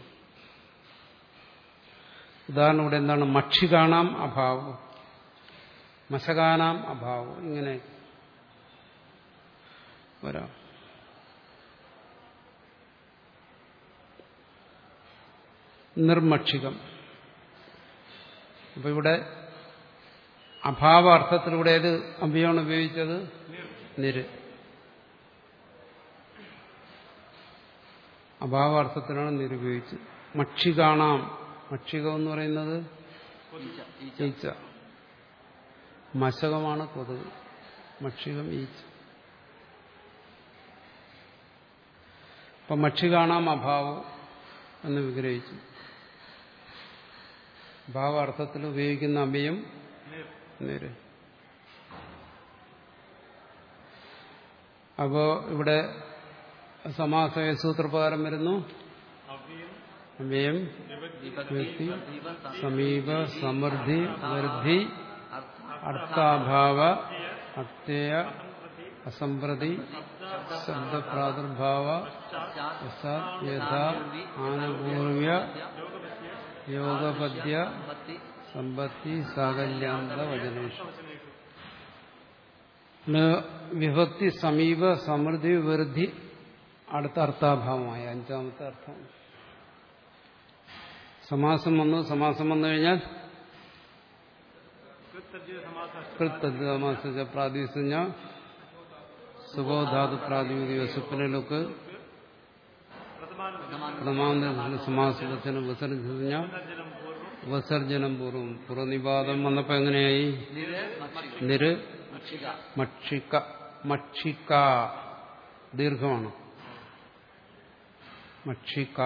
ഉദാഹരണം ഇവിടെ എന്താണ് മക്ഷികാണാം അഭാവം മശകാനാം അഭാവം ഇങ്ങനെ വരാം നിർമക്ഷികം അപ്പൊ ഇവിടെ അഭാവ അർത്ഥത്തിലൂടെ ഏത് അഭ്യമാണ് ഉപയോഗിച്ചത് നിര് അഭാവ അർത്ഥത്തിലാണ് നിരുപയോഗിച്ചത് മക്ഷികാണാം മക്ഷികം എന്ന് പറയുന്നത് ഈച്ച ഈച്ച ഈച്ച മശകമാണ് കൊതുക് മക്ഷികം ഈച്ച അപ്പൊ മക്ഷികാണാം അഭാവം എന്ന് വിഗ്രഹിച്ചു ഭാവാർത്ഥത്തിൽ ഉപയോഗിക്കുന്ന അഭയം നേര് അപ്പോ ഇവിടെ സമാസ സൂത്രപ്രകാരം വരുന്നു അഭയം വിഭക്തി വ്യക്തി ജീവൻ സമീപ സമൃദ്ധി വൃദ്ധി അർത്ഥ അർത്ഥാഭാവ അത്യയ അസംപ്രതി ശബ്ദപ്രാദുർഭാവ പശ്ചാത് വസാത് യഥാ ആനുപൂർവ്യ യോഗപദ്യ സമ്പത്തി സമ്പത്തി സാകല്യാന്ത വചനേഷു വിഭക്തി സമീപ സമൃദ്ധി വൃദ്ധി അടുത്ത അർത്ഥാഭാവമായ അഞ്ചാമത്തെ അർത്ഥം സമാസം വന്നു സമാസം വന്നു കഴിഞ്ഞാൽ കൃത്തജ്യ സമാസ കൃത്തമാസ പ്രാതിസഞ്ജ സുഖോധാതു പ്രാതിപതിക സുപ്പനലൊക്കെ പ്രഥമാന്തരത്തിൽ സമാസത്തിന് വിസർജന ജലം പൂർവ്വം വിസർജനം പൂർവ്വം പുറനിപാതം വന്നപ്പോ എങ്ങനെയായി നിര് മക്ഷിക നിര് മക്ഷിക മക്ഷിക്ക മക്ഷിക്ക ദീർഘമാണ് മക്ഷിക്ക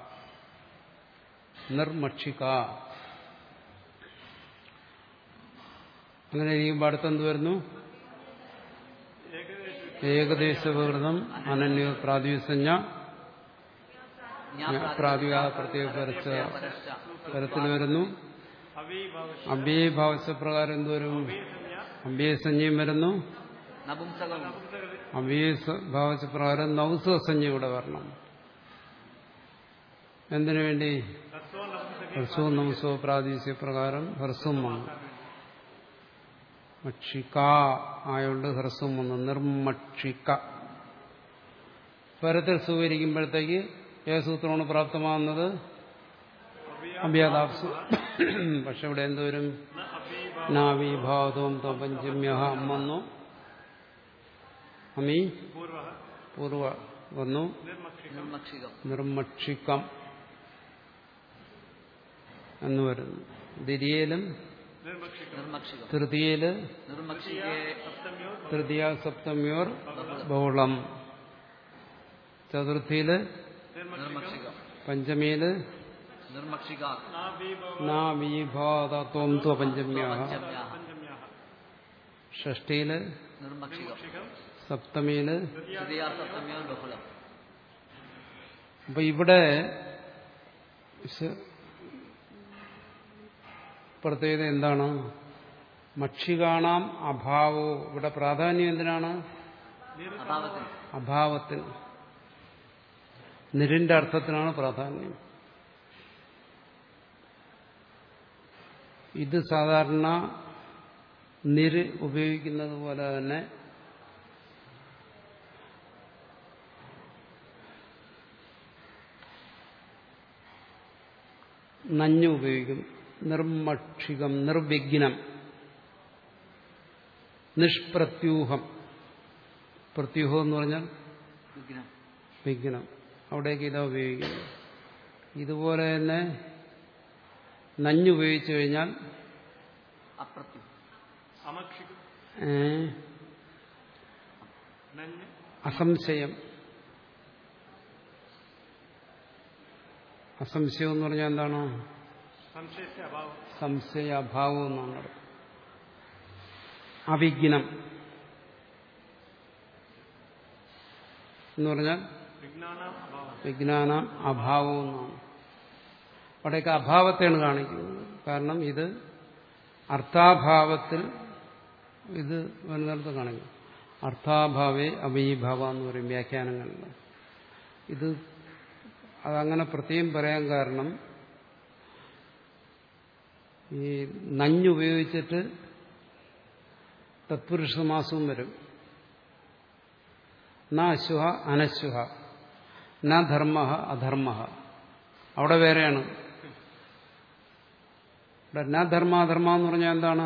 നിർമക്ഷിക്ക അങ്ങനെ ഇരിക്കുമ്പോൾ അടുത്തെന്ത് വരുന്നു ഏകദേശവികൃതം അനന്യ പ്രാതിസഞ്ജ പ്രാതിക പ്രത്യേക പരച്ച പരശ്ച തരത്തിൽ വരുന്നു അവീഭാവ അഭ്യഭാവസ്യപ്രകാരം എന്ത് വരും അഭ്യസഞ്ജയും വരുന്നു നപുംസകവും അഭ്യഭാവസ്യപ്രകാരം നൗസസഞ്ജ ഇവിടെ വരണം എന്തിനു വേണ്ടി ഹ്രസ്വം നപുംസകി ഹ്രസ്വവും നമസ്വ പ്രാദേശിക പ്രകാരം ഹ്രസ്വം വന്നു മക്ഷിക ആയോണ്ട് ഹ്രസ്വം വന്നു നിർമക്ഷിക പരത്തിൽ സ്വീകരിക്കുമ്പോഴത്തേക്ക് ഏത് സൂത്രമാണ് പ്രാപ്തമാകുന്നത് അഭ്യാദാപ്സു പക്ഷെ ഇവിടെ എന്തോരും ന അപി നാവിഭാവതവും പഞ്ചമ്യ വന്നു അമി പൂർവ പൂർവ വന്നു നിർമക്ഷികം നിർമക്ഷികം നിർമക്ഷിക്കം എന്ന് വരുന്നു ദ്വിതീയയിലും നിർമക്ഷികം നിർമക്ഷികം തൃതീയയില് നിർമക്ഷികേ സപ്തമ്യോ തൃതീയ സപ്തമ്യോർ ബഹുളം ചതുർത്ഥിയില് നിർമക്ഷികം പഞ്ചമിയില് നിർമക്ഷിക നാഭീഭവ നാവിഭാതത്വം ത്വ പഞ്ചമ്യ പഞ്ചമ്യാഹ പഞ്ചമ്യാഹ ഷഷ്ടിയില് നിർമക്ഷികം മക്ഷികം സപ്തമിയില് തൃതീയ സപ്തമ്യോ ബഹുളം അപ്പൊ ഇവിടെ ശ- പ്രത്യേകത എന്താണ് മക്ഷികാണാം അഭാവോ ഇവിടെ പ്രാധാന്യം എന്തിനാണ് അഭാവത്തിൽ അഭാവത്തിന് നിരിന്റെ അർത്ഥത്തിനാണ് പ്രാധാന്യം ഇത് സാധാരണ നിര് ഉപയോഗിക്കുന്നത് പോലെ തന്നെ നഞ്ഞു ഉപയോഗിക്കും നിർമക്ഷികം നിർവിഘ്നം നിഷ്പ്രത്യൂഹം പ്രത്യൂഹം എന്ന് പറഞ്ഞാൽ വിഘ്നം വിഘ്നം അവിടേക്ക് ഇതാ ഉപയോഗിക്കുന്നത് ഇതുപോലെ തന്നെ നഞ്ഞുപയോഗിച്ചു കഴിഞ്ഞാൽ അപ്രത്യു അമക്ഷികം ഏ, നഞ്ഞ് അസംശയം അസംശയം എന്ന് പറഞ്ഞാൽ എന്താണ് സംശയത്തെ അഭാവം സംശയ അഭാവം എന്നാണ് അർത്ഥം. അവിഘ്നം എന്ന് പറഞ്ഞാൽ വിജ്ഞാനം അഭാവം വിജ്ഞാന അഭാവം എന്നാണ് അവിടെയൊക്കെ അഭാവത്തെയാണ് കാണിക്കുന്നത് കാരണം ഇത് അർത്ഥാഭാവത്തിൽ ഇത് വരുന്നിടത്ത് കാണിക്കും അർത്ഥാഭാവേ അവയീഭാവ എന്ന് പറയും വ്യാഖ്യാനങ്ങളിൽ ഇത് അതങ്ങനെ പ്രത്യേകം പറയാൻ കാരണം ഈ നഞ്ഞുപയോഗിച്ചിട്ട് തത്പുരുഷ സമാസവും വരും ന അശ്വഹ അനശ്വഹ ന ധർമ്മ അധർമ്മ അവിടെ വേറെയാണ് ഇവിടെ ന ധർമ്മ അധർമ്മ എന്ന് പറഞ്ഞാൽ എന്താണ്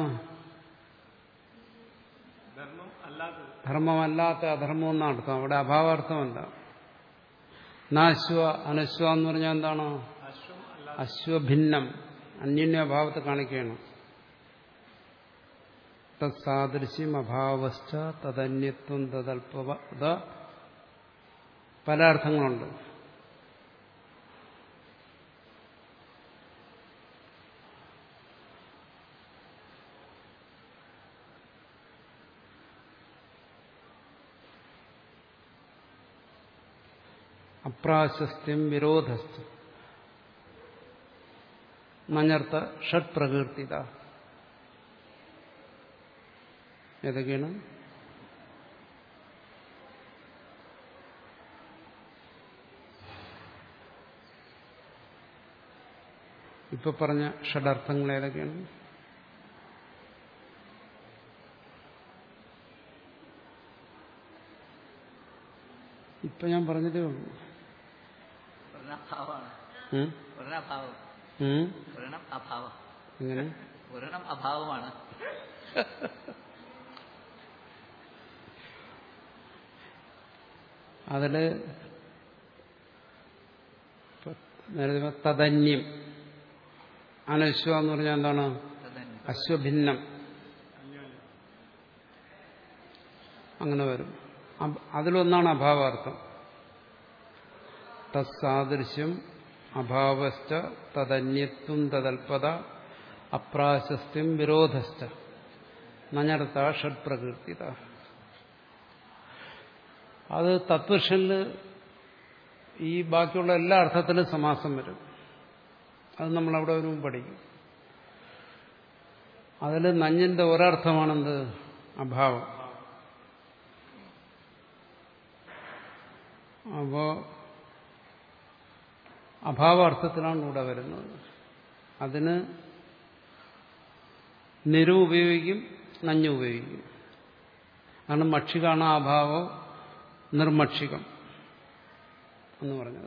ധർമ്മം അല്ലാത്തത് ധർമ്മമല്ലാത്ത അധർമ്മം എന്നാണ് അർത്ഥം അവിടെ അഭാവാർത്ഥമല്ല ന അശ്വ അനശ്വ എന്ന് പറഞ്ഞാൽ എന്താണ് അശ്വം അല്ലാതെ അശ്വഭിന്നം അന്യോന്യ അഭാവത്തെ കാണിക്കുകയാണ് തത്സാദൃശ്യം അഭാവശ്ച തദന്യത്വം തദൽപത പല അർത്ഥങ്ങളുണ്ട് അപ്രാശസ്ത്യം വിരോധസ്ത്യം മഞ്ഞർത്ത ഷഡ് പ്രകീർത്തിത ഏതൊക്കെയാണ് ഇപ്പൊ പറഞ്ഞ ഷഡർത്ഥങ്ങൾ ഏതൊക്കെയാണ് ഇപ്പൊ ഞാൻ പറഞ്ഞതേ ഉള്ളൂ ഒരെണ്ണഭാവമാണ് ഉം? ഒരെണ്ണഭാവം ഉം? ഒരെണ്ണം അഭാവം എങ്ങനെ ഒരെണ്ണം അഭാവമാണ് അതില് നേരത്തെ പറഞ്ഞ തദന്യം അനശ്വ എന്ന് പറഞ്ഞാൽ എന്താണ് തദന്യം അശ്വഭിന്നം അങ്ങനെ വരും അബ് അതിലൊന്നാണ് അഭാവാർത്ഥം തത്സാദൃശ്യം അഭാവശ്ച തദന്യത്വം തദൽപത അപ്രാശസ്ത്യം വിരോധശ്ച നഞ്ഞർത്ത ഷഡ്പ്രകീർത്തിത അത് തത്വഷനിൽ ഈ ബാക്കിയുള്ള എല്ലാ അർത്ഥത്തിലും സമാസം വരും അത് നമ്മളവിടെ ഒരു പഠിക്കും അതിൽ നഞ്ഞിന്റെ ഒരർത്ഥമാണെന്ത് അഭാവം അപ്പോ അഭാവാർത്ഥത്തിലാണ് ഇവിടെ വരുന്നത് അതിന് നിരു ഉപയോഗിക്കും നഞ്ഞു ഉപയോഗിക്കും ആണ് മക്ഷികാണ് അഭാവം നിർമക്ഷികം എന്ന് പറഞ്ഞത്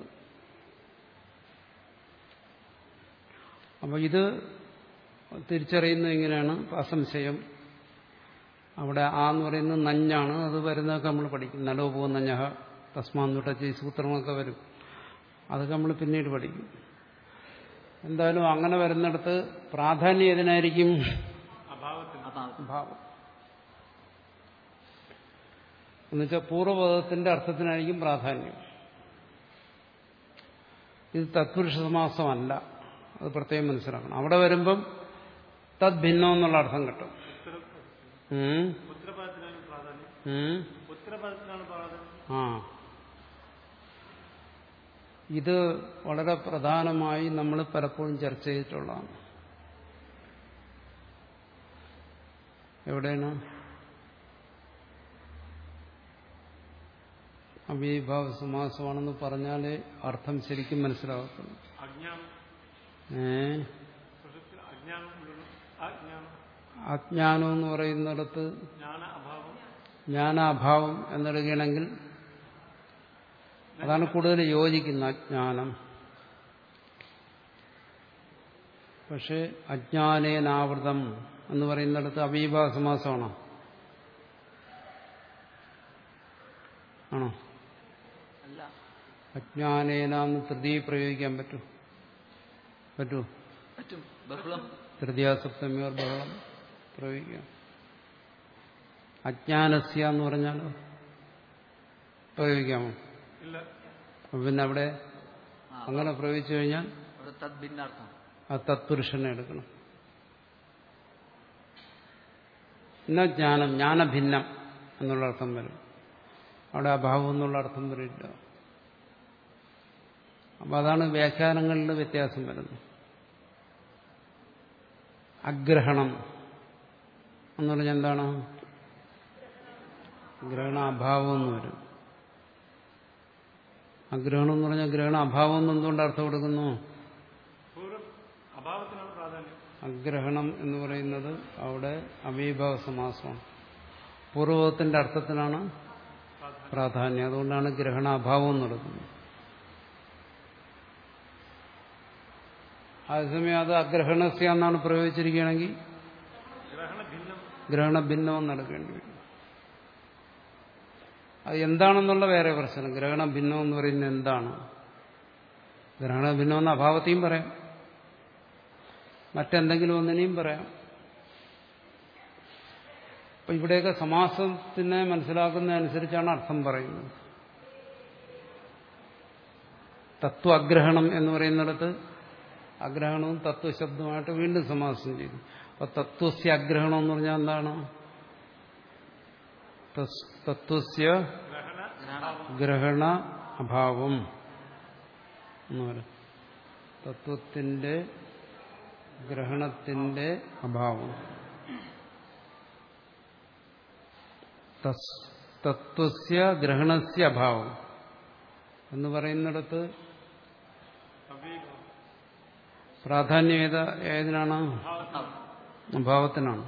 അപ്പോൾ ഇത് തിരിച്ചറിയുന്നത് എങ്ങനെയാണ് അസംശയം അവിടെ ആ എന്ന് പറയുന്നത് നഞ്ഞാണ് അത് വരുന്നതൊക്കെ നമ്മൾ പഠിക്കും നലോപോ നഞ്ഞഹ തസ്മാന്നുട്ട ഈ സൂത്രങ്ങളൊക്കെ വരും അതൊക്കെ നമ്മൾ പിന്നീട് പഠിക്കും എന്തായാലും അങ്ങനെ വരുന്നിടത്ത് പ്രാധാന്യം ഏതിനായിരിക്കും അഭാവത്തിൽ അഭാവം ഭാവം എന്നുവെച്ചാൽ പൂർവ്വപദത്തിന്റെ അർത്ഥത്തിനായിരിക്കും പ്രാധാന്യം ഇത് തത്പുരുഷ സമാസമല്ല അത് പ്രത്യേകം മനസ്സിലാക്കണം അവിടെ വരുമ്പം തദ് ഭിന്നം എന്നുള്ള അർത്ഥം കിട്ടും ഉം. ഉത്തരപദത്തിനാണ് പ്രാധാന്യം ഉം. ഉത്തരപദത്തിനാണ് പ്രാധാന്യം ആ ഇത് വളരെ പ്രധാനമായി നമ്മൾ പലപ്പോഴും ചർച്ച ചെയ്തിട്ടുള്ളതാണ് എവിടെയാണ് അവീഭാവ സമാസമാണെന്ന് പറഞ്ഞാലേ അർത്ഥം ശരിക്കും മനസ്സിലാകത്തുള്ളൂ അജ്ഞാനം ഏ സുഷുപ്തി അജ്ഞാനം ഉള്ളിൽ അജ്ഞാനം അജ്ഞാനം എന്ന് പറയുന്നിടത്ത് ജ്ഞാന അഭാവം ജ്ഞാനാഭാവം എന്നെടുക്കുകയാണെങ്കിൽ അതാണ് കൂടുതൽ യോജിക്കുന്ന അജ്ഞാനം പക്ഷെ അജ്ഞാനേനാവൃതം എന്ന് പറയുന്നിടത്ത് അവീഭാ സമാസമാണോ ആണോ അല്ല അജ്ഞാനേന എന്ന് തൃതീയ പ്രയോഗിക്കാൻ പറ്റൂ പറ്റൂ പറ്റും ബഹുളം തൃതീയാസപ്തമിയോർ ബഹളം പ്രയോഗിക്കാം അജ്ഞാനസ്യ എന്ന് പറഞ്ഞാലോ പ്രയോഗിക്കാമോ ഇല്ല അപ്പൊ പിന്നെ അവിടെ ആ, അങ്ങനെ പ്രയോഗിച്ചു കഴിഞ്ഞാൽ അവിടെ തദ് ഭിന്നാർത്ഥം ആ തത്പുരുഷനെ എടുക്കണം എന്നാ ജ്ഞാനം ജ്ഞാനഭിന്നം എന്നുള്ള അർത്ഥം വരും അവിടെ അഭാവം എന്നുള്ള അർത്ഥം വരില്ല അപ്പൊ അതാണ് വ്യാഖ്യാനങ്ങളിൽ വ്യത്യാസം വരുന്നത് അഗ്രഹണം എന്ന് പറഞ്ഞാൽ എന്താണ് ഗ്രഹണ അഭാവം എന്ന് വരും അഗ്രഹണം എന്ന് പറഞ്ഞാൽ ഗ്രഹണ അഭാവം എന്ന് എന്തുകൊണ്ട് അർത്ഥം കൊടുക്കുന്നു പൂർവ്വ അഭാവത്തിനാണ് പ്രാധാന്യം അഗ്രഹണം എന്ന് പറയുന്നത് അവിടെ അവീഭാവ സമാസമാണ് പൂർവ്വത്തിന്റെ അർത്ഥത്തിനാണ് പ്രാധാന്യം പ്രാധാന്യം അതുകൊണ്ടാണ് ഗ്രഹണാഭാവം എന്ന് നടക്കുന്നത് അതേസമയം അത് അഗ്രഹണസ്യ എന്നാണ് പ്രയോഗിച്ചിരിക്കുകയാണെങ്കിൽ ഗ്രഹണ ഭിന്നം ഗ്രഹണഭിന്നം എന്നെടുക്കേണ്ടി വരും അത് എന്താണെന്നുള്ള വേറെ പ്രശ്നം ഗ്രഹണഭിന്നം എന്ന് പറയുന്നത് എന്താണ് ഗ്രഹണഭിന്നം എന്ന അഭാവത്തെയും പറയാം മറ്റെന്തെങ്കിലും ഒന്നിനെയും പറയാം അപ്പൊ ഇവിടെയൊക്കെ സമാസത്തിനെ മനസ്സിലാക്കുന്നതനുസരിച്ചാണ് അർത്ഥം പറയുന്നത് തത്വ അഗ്രഹണം എന്ന് പറയുന്നിടത്ത് അഗ്രഹണവും തത്വശബ്ദമായിട്ട് വീണ്ടും സമാസം ചെയ്തു അപ്പൊ തത്വസ്യ അഗ്രഹണം എന്ന് പറഞ്ഞാൽ എന്താണ് തസ്- തത്വസ്യ ഗ്രഹണ ഗ്രഹണ ഗ്രഹണ അഭാവം എന്ന് പറയും തത്വത്തിന്റെ ഗ്രഹണത്തിന്റെ അഭാവം തസ്- തത്വസ്യ ഗ്രഹണസ്യ അഭാവം എന്ന് പറയുന്നിടത്ത് അവീഭാവം പ്രാധാന്യം ഏത ഏതിനാണ് അഭാവം അഭാവത്തിനാണ്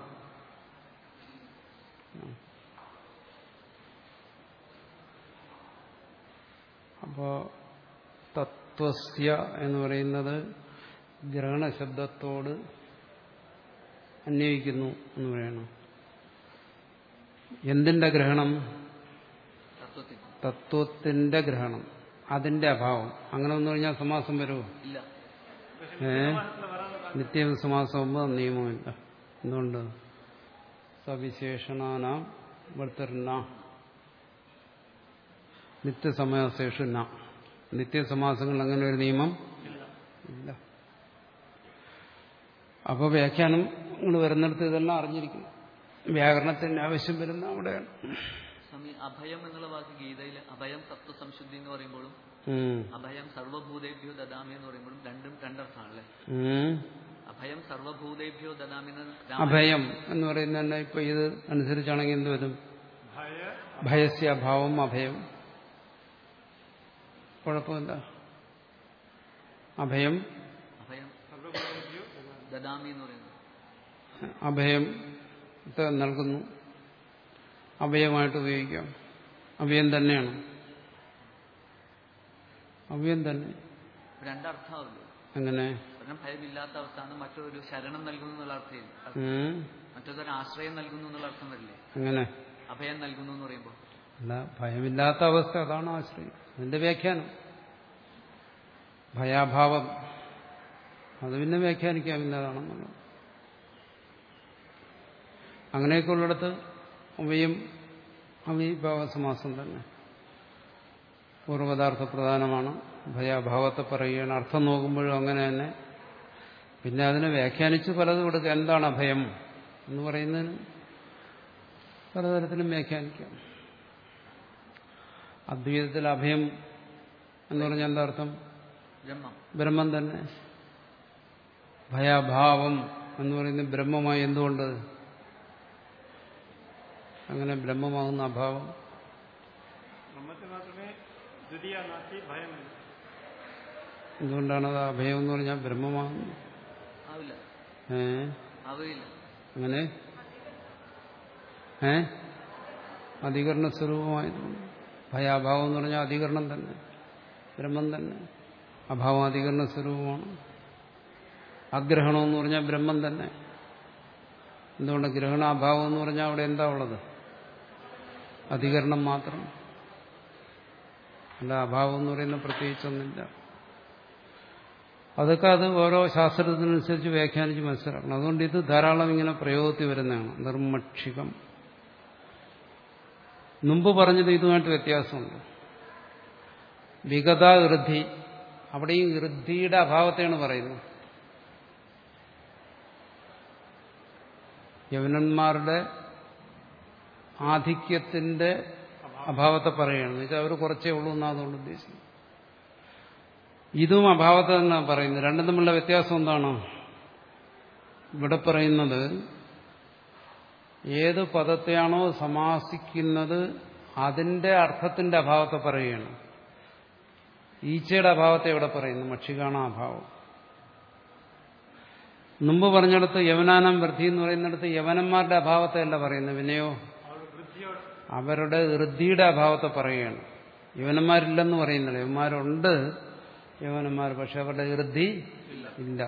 അപ്പോ തത്വസ്യ എന്ന് പറയുന്നത് ഗ്രഹണശബ്ദത്തോട് അന്വയിക്കുന്നു എന്ന് പറയണം എന്തിന്റെ ഗ്രഹണം തത്വത്തിൽ തത്വത്തിന്റെ ഗ്രഹണം അതിന്റെ അഭാവം അങ്ങനെ വന്നു കഴിഞ്ഞാൽ സമാസം വരുമോ ഇല്ല ഏ നിത്യം സമാസമാകുമ്പോൾ നിയമമില്ല എന്തുകൊണ്ട് സവിശേഷണാനാം വർത്തർന നിത്യസമാസേഷു ന നിത്യസമാസങ്ങൾ അങ്ങനെ ഒരു നിയമം ഇല്ല അപ്പോൾ വ്യാഖ്യാനം ഇങ്ങോട്ട് വരുന്നിടത്ത് ഇതെല്ലാം അറിഞ്ഞിരിക്കണം വ്യാകരണത്തിന് ആവശ്യം വരുന്ന അവിടെയാണ് സ്വാമി അഭയം എന്നുള്ള വാക്ക് ഗീതയിൽ അഭയം തത്വസംശുദ്ധി എന്ന് പറയുമ്പോഴും ഉം. അഭയം സർവഭൂതേഭ്യോ ദദാമി എന്ന് പറയുമ്പോഴും രണ്ടും രണ്ടർത്ഥമാണല്ലേ ഉം. അഭയം സർവഭൂതേഭ്യോ ദദാമി എന്ന് രാമ- അഭയം എന്ന് പറയുന്നത് തന്നെ ഇപ്പൊ ഇത് അനുസരിച്ചാണെങ്കിൽ എന്ത് വരും ഭയ ഭയസ്യ അഭാവം അഭയം കുഴപ്പമില്ല അഭയം അഭയം സർവഗുണേഭ്യോ ദദാമി എന്ന് പറയുന്നത് അഭയം നൽകുന്നു അഭയമായിട്ട് ഉപയോഗിക്കാം അഭയം തന്നെയാണ് അഭയം തന്നെ രണ്ടർത്ഥമാവല്ലോ അങ്ങനെ ഒരെണ്ണം ഭയമില്ലാത്ത അവസ്ഥയാണ് മറ്റൊരു ശരണം നൽകുന്നു എന്നുള്ള അർത്ഥം ഉം. മറ്റൊരു ആശ്രയം നൽകുന്നു എന്നുള്ള അർത്ഥം വരില്ലേ അങ്ങനെ അഭയം നൽകുന്നു എന്ന് പറയുമ്പോൾ അല്ല ഭയമില്ലാത്ത അവസ്ഥ അതാണ് ആശ്രയം അതിന്റെ വ്യാഖ്യാനം ഭയാഭാവം അത് പിന്നെ വ്യാഖ്യാനിക്കാവുന്നതാണെന്നുള്ളത് അങ്ങനെയൊക്കെ ഉള്ളിടത്ത് അവയും അവീഭാവ സമാസം തന്നെ പൂർവ്വപദാർത്ഥ പ്രധാനമാണ് ഭയാഭാവത്തെ പറയുകയാണ് അർത്ഥം നോക്കുമ്പോഴും അങ്ങനെ തന്നെ പിന്നെ അതിനെ വ്യാഖ്യാനിച്ച് പലതും കൊടുക്കുക എന്താണ് അഭയം എന്ന് പറയുന്നതിന് പലതരത്തിലും വ്യാഖ്യാനിക്കാം അദ്വൈതത്തിൽ അഭയം എന്ന് പറഞ്ഞാൽ എന്താ അർത്ഥം ബ്രഹ്മം ബ്രഹ്മം തന്നെ ഭയാഭാവം എന്ന് പറയുന്നത് ബ്രഹ്മമായി എന്തുകൊണ്ട് അങ്ങനെ ബ്രഹ്മമാകുന്ന അഭാവം ബ്രഹ്മത്തിൽ മാത്രമേ ദ്വിതീയ നാസ്തി ഭയമില്ല എന്തുകൊണ്ടാണ് അത് അഭയം എന്ന് പറഞ്ഞാൽ ബ്രഹ്മമാകുന്നു ആവില്ല ഏ ആവുകയില്ല അങ്ങനെ ഏ അധികരണ സ്വരൂപമായതുകൊണ്ട് ഭയാഭാവം എന്ന് പറഞ്ഞാൽ അധികരണം തന്നെ ബ്രഹ്മം തന്നെ അഭാവം അധികരണ സ്വരൂപമാണ് അഗ്രഹണം എന്ന് പറഞ്ഞാൽ ബ്രഹ്മം തന്നെ എന്തുകൊണ്ട് ഗ്രഹണാഭാവം എന്ന് പറഞ്ഞാൽ അവിടെ എന്താ ഉള്ളത് അധികരണം മാത്രം അല്ല അഭാവം എന്ന് പറയുന്ന പ്രത്യേകിച്ചൊന്നുമില്ല അതൊക്കെ അത് ഓരോ ശാസ്ത്രത്തിനനുസരിച്ച് വ്യാഖ്യാനിച്ച് മനസ്സിലാക്കണം അതുകൊണ്ട് ഇത് ധാരാളം ഇങ്ങനെ പ്രയോഗത്തിൽ വരുന്നതാണ് നിർമ്മക്ഷികം മുമ്പ് പറഞ്ഞത് ഇതുമായിട്ട് വ്യത്യാസമുണ്ട് വിഗത വൃദ്ധി അവിടെയും വൃദ്ധിയുടെ അഭാവത്തെയാണ് പറയുന്നത് യവനന്മാരുടെ ആധിക്യത്തിന്റെ അഭാവത്തെ പറയുകയാണ് എന്നുവെച്ചാൽ അവർ കുറച്ചേ ഉള്ളൂ എന്നാണ് അതുകൊണ്ട് ഉദ്ദേശിക്കുന്നത് ഇതും അഭാവത്തെ തന്നെ പറയുന്നത് രണ്ടും തമ്മിലുള്ള വ്യത്യാസം എന്താണ് ഇവിടെ പറയുന്നത് ഏത് പദത്തെയാണോ സമാസിക്കുന്നത് അതിന്റെ അർത്ഥത്തിന്റെ അഭാവത്തെ പറയുകയാണ് ഈച്ചയുടെ അഭാവത്തെ ഇവിടെ പറയുന്നു മക്ഷികാണ അഭാവം മുമ്പ് പറഞ്ഞിടത്ത് യവനാനം വൃദ്ധി എന്ന് പറയുന്നിടത്ത് യവനന്മാരുടെ അഭാവത്തെ അല്ല പറയുന്നത് വിനയോ അവരുടെ വൃദ്ധിയുടെ അഭാവത്തെ പറയുകയാണ് യവനന്മാരില്ലെന്ന് പറയുന്നില്ല യവന്മാരുണ്ട് യവനന്മാർ പക്ഷെ അവരുടെ വൃദ്ധി ഇല്ല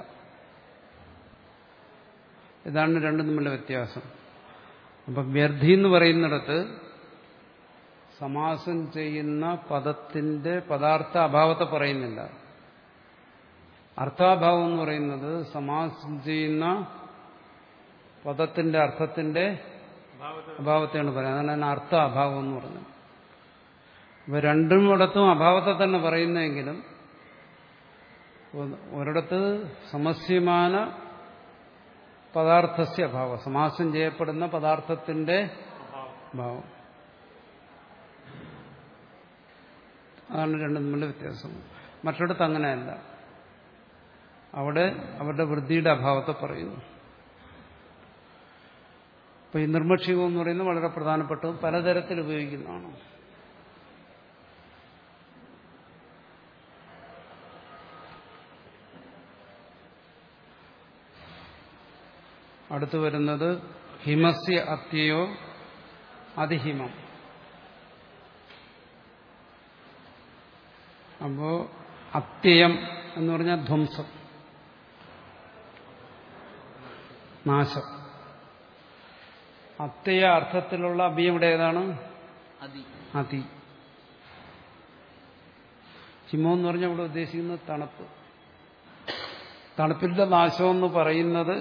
ഇതാണ് രണ്ടും തമ്മിലുള്ള വ്യത്യാസം അപ്പൊ വ്യർത്ഥി എന്ന് പറയുന്നിടത്ത് സമാസം ചെയ്യുന്ന പദത്തിന്റെ പദാർത്ഥ അഭാവത്തെ പറയുന്നില്ല അർത്ഥാഭാവം എന്ന് പറയുന്നത് സമാസം ചെയ്യുന്ന പദത്തിന്റെ അർത്ഥത്തിന്റെ അഭാവത്തെയാണ് പറയുന്നത് അതാണ് അർത്ഥ അഭാവം എന്ന് പറഞ്ഞത് ഇവ രണ്ടും ഇടത്തും അഭാവത്തെ തന്നെ പറയുന്നെങ്കിലും ഒരിടത്ത് സമസ്യമാന പദാർത്ഥസ്യ അഭാവം സമാസം ചെയ്യപ്പെടുന്ന പദാർത്ഥത്തിന്റെ ഭാവം അതാണ് രണ്ടും തമ്മിലുള്ള വ്യത്യാസം മറ്റിടത്ത് അങ്ങനെയല്ല അവിടെ അവരുടെ വൃദ്ധിയുടെ അഭാവത്തെ പറയുന്നു അപ്പൊ ഈ നിർമ്മക്ഷികം എന്ന് പറയുന്നത് വളരെ പ്രധാനപ്പെട്ടതും പലതരത്തിൽ ഉപയോഗിക്കുന്നതാണ് അടുത്തു വരുന്നത് ഹിമസ്യ അത്യയോ അതിഹിമം അപ്പോ അത്യയം എന്ന് പറഞ്ഞാൽ ധ്വംസം നാശം അത്യയ അർത്ഥത്തിലുള്ള അഭിയം ഇവിടെ ഏതാണ് അതി അതി ഹിമം എന്ന് പറഞ്ഞാൽ ഇവിടെ ഉദ്ദേശിക്കുന്നത് തണുപ്പ് തണുപ്പിന്റെ നാശമെന്ന് പറയുന്നത്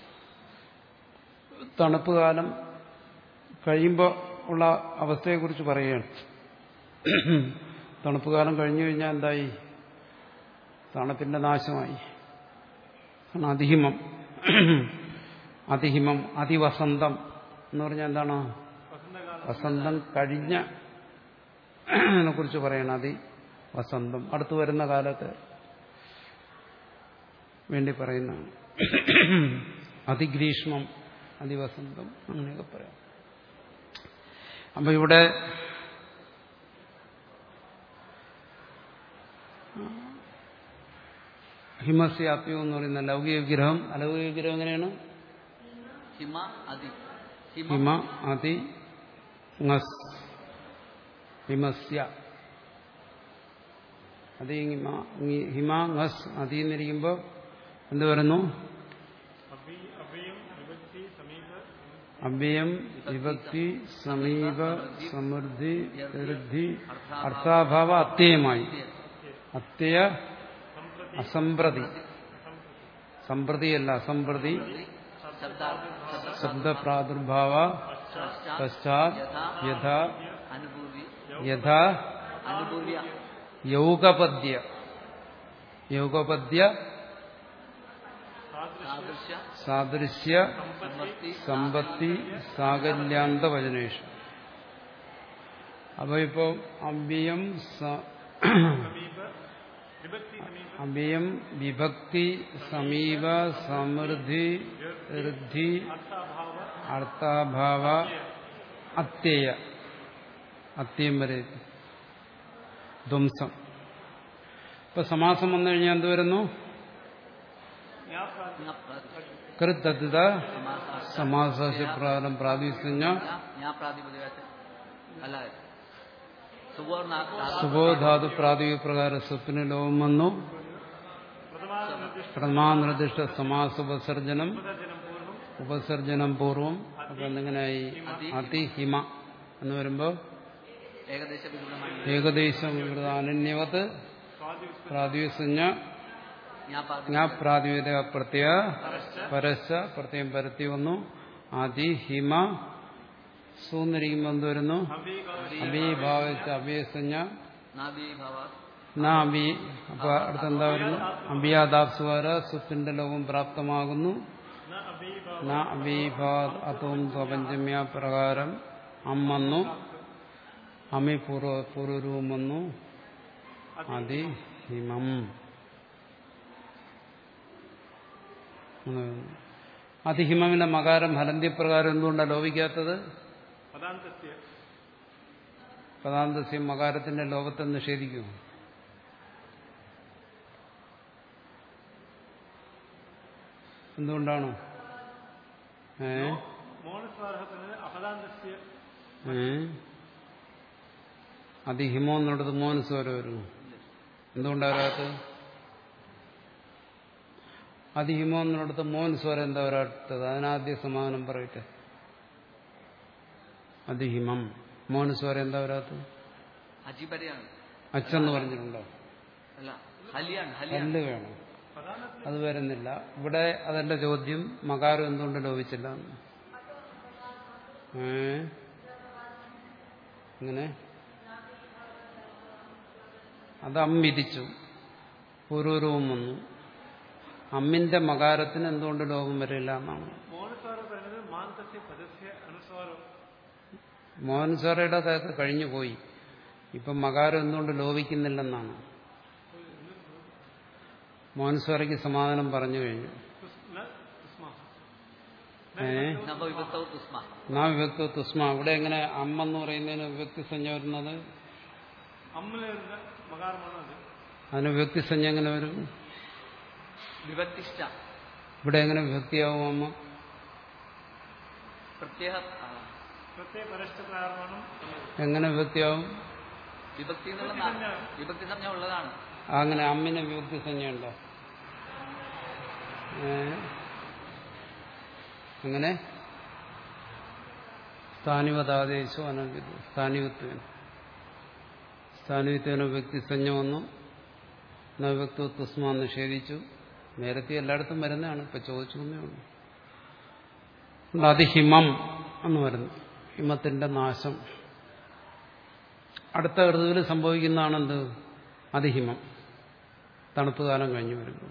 തണുപ്പ് കാലം കഴിയുമ്പോൾ ഉള്ള അവസ്ഥയെക്കുറിച്ച് പറയുകയാണ് തണുപ്പ് കാലം കഴിഞ്ഞു കഴിഞ്ഞാൽ എന്തായി തണുപ്പിന്റെ നാശമായി ആണ് അതിഹിമം അതിഹിമം അതിവസന്തം എന്ന് പറഞ്ഞാൽ എന്താണ് വസന്തം കഴിഞ്ഞ കുറിച്ച് പറയണം അതി വസന്തം അടുത്തു വരുന്ന കാലത്ത് വേണ്ടി പറയുന്നതാണ് അതിഗ്രീഷ്മം അതിവസന്തം അങ്ങനെയൊക്കെ പറയാം അപ്പൊ ഇവിടെ ഹിമസ്യാപ്യം എന്ന് പറയുന്ന ലൗകിക വിഗ്രഹം അലൗകിക വിഗ്രഹം എങ്ങനെയാണ് ഹിമ അതി ഹിമ ഹിമ അതി ngസ് ഹിമസ്യ അതി ഹിമ ngി- ഹിമ ngസ് അതി എന്നിരിക്കുമ്പോൾ എന്ത് വരുന്നു അഭി അഭയം വിഭക്തി സമീപ അവ്യയം വിഭക്തി സമീപ സമൃദ്ധി വൃദ്ധി അർത്ഥാഭാവ അത്യയമായി അത്യയ അസംപ്രതി സമ്പ്രതിയല്ല അസംപ്രതി ശബ്ദ ശബ്ദപ്രാദുർഭാവ പശ്ചാത് യഥാ അനുഭൂതി യഥാ അനുഭൂവ്യ യൗകപദ്യ യൗകപദ്യ സാദൃശ്യ സാദൃശ്യ സമ്പത്തി സമ്പത്തി സാകല്യാന്ത വചനേഷു അപ്പൊ ഇപ്പൊ അവ്യയം സ- അവ്യയം വിഭക്തി സമീപ സമൃദ്ധി ഋദ്ധി അർത്ഥാഭാവ അത്യയ അത്യം വരെ എത്തി. ധ്വംസം ഇപ്പൊ സമാസം വന്നു കഴിഞ്ഞാൽ എന്ത് വരുന്നു കൃത്തദ്ധിത സമാസപ്രകാരം പ്രാതിസഞ്ജ ഞാൻ പ്രാതിപതികത്തെ അല്ല സുവർണ സുബോധാതു പ്രാതിക പ്രകാരം സ്വപ്ന ലോകം വന്നു പ്രഥമാനിർദ്ദിഷ്ട സമാസോപസർജനം ഉപസർജനം പൂർവം അപ്പൊ എന്തെങ്ങനെയായി അതിഹിമ എന്ന് വരുമ്പോ ഏകദേശ വിപുലമായി ഏകദേശം വിവൃത അനന്യവത് പ്രാതിസഞ്ജ ഞാൻ പ്രാതി ഞാൻ പ്രാതിപത പ്രത്യ പരശ പ്രത്യം പരത്തി വന്നു അതിഹിമ സൂന്നിരിക്കുമ്പോൾ എന്ത് വരുന്നു അഭിഭാവിച്ച അഭിസഞ്ജ നാഭീഭാവ നാ അഭി അപ്പൊ അടുത്തെന്താ വരുന്നു അഭിയാദാപ്സുവാര സുപ്പിന്റെ ലോകം പ്രാപ്തമാകുന്നു ന അഭിഭാത് അത്തോം സ്വപഞ്ചമ്യ പ്രകാരം അം വന്നു അമി പൂർവ പൂർവരൂപം വന്നു അതി ഹിമം അതിഹിമമിന്റെ മകാരം ഹലന്തിപ്രകാരം എന്തുകൊണ്ടാണ് ലോപിക്കാത്തത് പദാന്തസ്യ പദാന്തസ്യം മകാരത്തിന്റെ ലോകത്തെ നിഷേധിക്കുമോ എന്തുകൊണ്ടാണ് ഏ മോണസ്വാർഹത്തിന് അപദാന്തസ്യ ഏ അതിഹിമോ എന്നുള്ളത് മോന് സ്വരം വരുന്നു എന്തുകൊണ്ടാ വരാത്തത് അതിഹിമോ എന്നുള്ളത് മോൻ സ്വരം എന്താ വരാത്തത് അതിനാദ്യ സമാധാനം പറയട്ടെ അതിഹിമം മോന് സ്വരം എന്താ വരാത്തത് അജിബരയാണ് അച്ഛന്ന് പറഞ്ഞിട്ടുണ്ടോ അല്ല ഹലിയാണ് ഹലിയാണ് കല്ല് വേണം അത് വരുന്നില്ല ഇവിടെ അതല്ല ചോദ്യം മകാരം എന്തുകൊണ്ട് ലോപിച്ചില്ല എന്ന്. ഏ അങ്ങനെ അത് അം വിധിച്ചു പൂർവരൂപം വന്നു അമ്മിന്റെ മകാരത്തിന് എന്തുകൊണ്ട് ലോകം വരില്ല എന്നാണ് മോണസ്വാരം പറയുന്നത് മാന്തസ്യ പദസ്യ അനുസ്വാരം മോഹൻസാറയുടെ അതൊക്കെ കഴിഞ്ഞു പോയി ഇപ്പം മകാരം എന്തുകൊണ്ട് ലോപിക്കുന്നില്ലെന്നാണ് മോഹൻസാറയ്ക്ക് സമാധാനം പറഞ്ഞു കഴിഞ്ഞു ഏ നവവിഭക്തൗ തുസ്മ നാ വിഭക്തി തുസ്മ ഇവിടെ എങ്ങനെ അമ്മെന്ന് പറയുന്നതിന് വിഭക്തി സംജ്ഞ വരുന്നത് അമ്മിൽ വരുന്ന മകാരമാണ് അത് അതിന് വിഭക്തി സംജ്ഞ എങ്ങനെ വരും വിഭക്തിഷ്ഠ ഇവിടെ എങ്ങനെ വിഭക്തിയാവും അമ്മ പ്രത്യേക ആ, പ്രത്യേക പരഷ്ടപ്രകാരമാണ് ഉള്ളത്. എങ്ങനെ വിഭക്തിയാവും വിഭക്തി എന്നുള്ള നാ- വിഭക്തി സംജ്ഞ ഉള്ളതാണ് അങ്ങനെ അമ്മിന് വിഭക്തി സംജ്ഞ ഉണ്ടോ ഏ? എങ്ങനെ സ്ഥാനിവതാദേശോ അനവിധ സ്ഥാനിവത്വൻ സ്ഥാനിവിത്വന വ്യക്തി സംജ്ഞ വന്നു നവ്യക്തി തുസ്മ നിഷേധിച്ചു നേരത്തെ എല്ലായിടത്തും വരുന്നതാണ് ഇപ്പൊ ചോദിച്ചു എന്നേ ഉള്ളൂ അതുകൊണ്ട് അതിഹിമം എന്ന് വരുന്നു ഹിമത്തിന്റെ നാശം അടുത്ത ഋതുവിൽ സംഭവിക്കുന്നതാണെന്ത് അതിഹിമം തണുപ്പ് കാലം കഴിഞ്ഞു വരുമ്പോൾ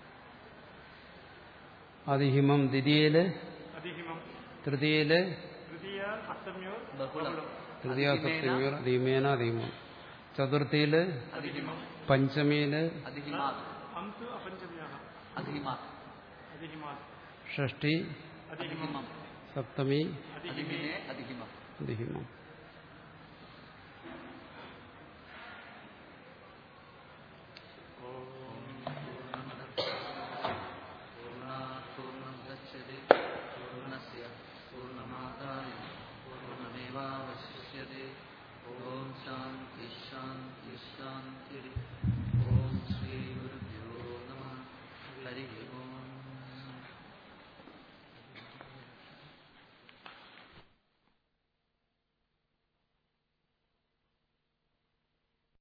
അതിഹിമം ദ്വിതീയയില് അതിഹിമം തൃതീയയില് തൃതീയ അസമ്യോ ബഹുളം തൃതീയ സപ്തമിയർ അധീമേന അധീമം ചതുർത്ഥിയില് അധിഹിമം പഞ്ചമിയില് അധിഹിമാത് അന്തു അപഞ്ചമ്യാഹ അധിഹിമാത് അധിഹിമാത് ഷഷ്ടി അധിഹിമം അധിഹിമം സപ്തമി അധിഹിമേ അധിഹിമം അതിഹിമം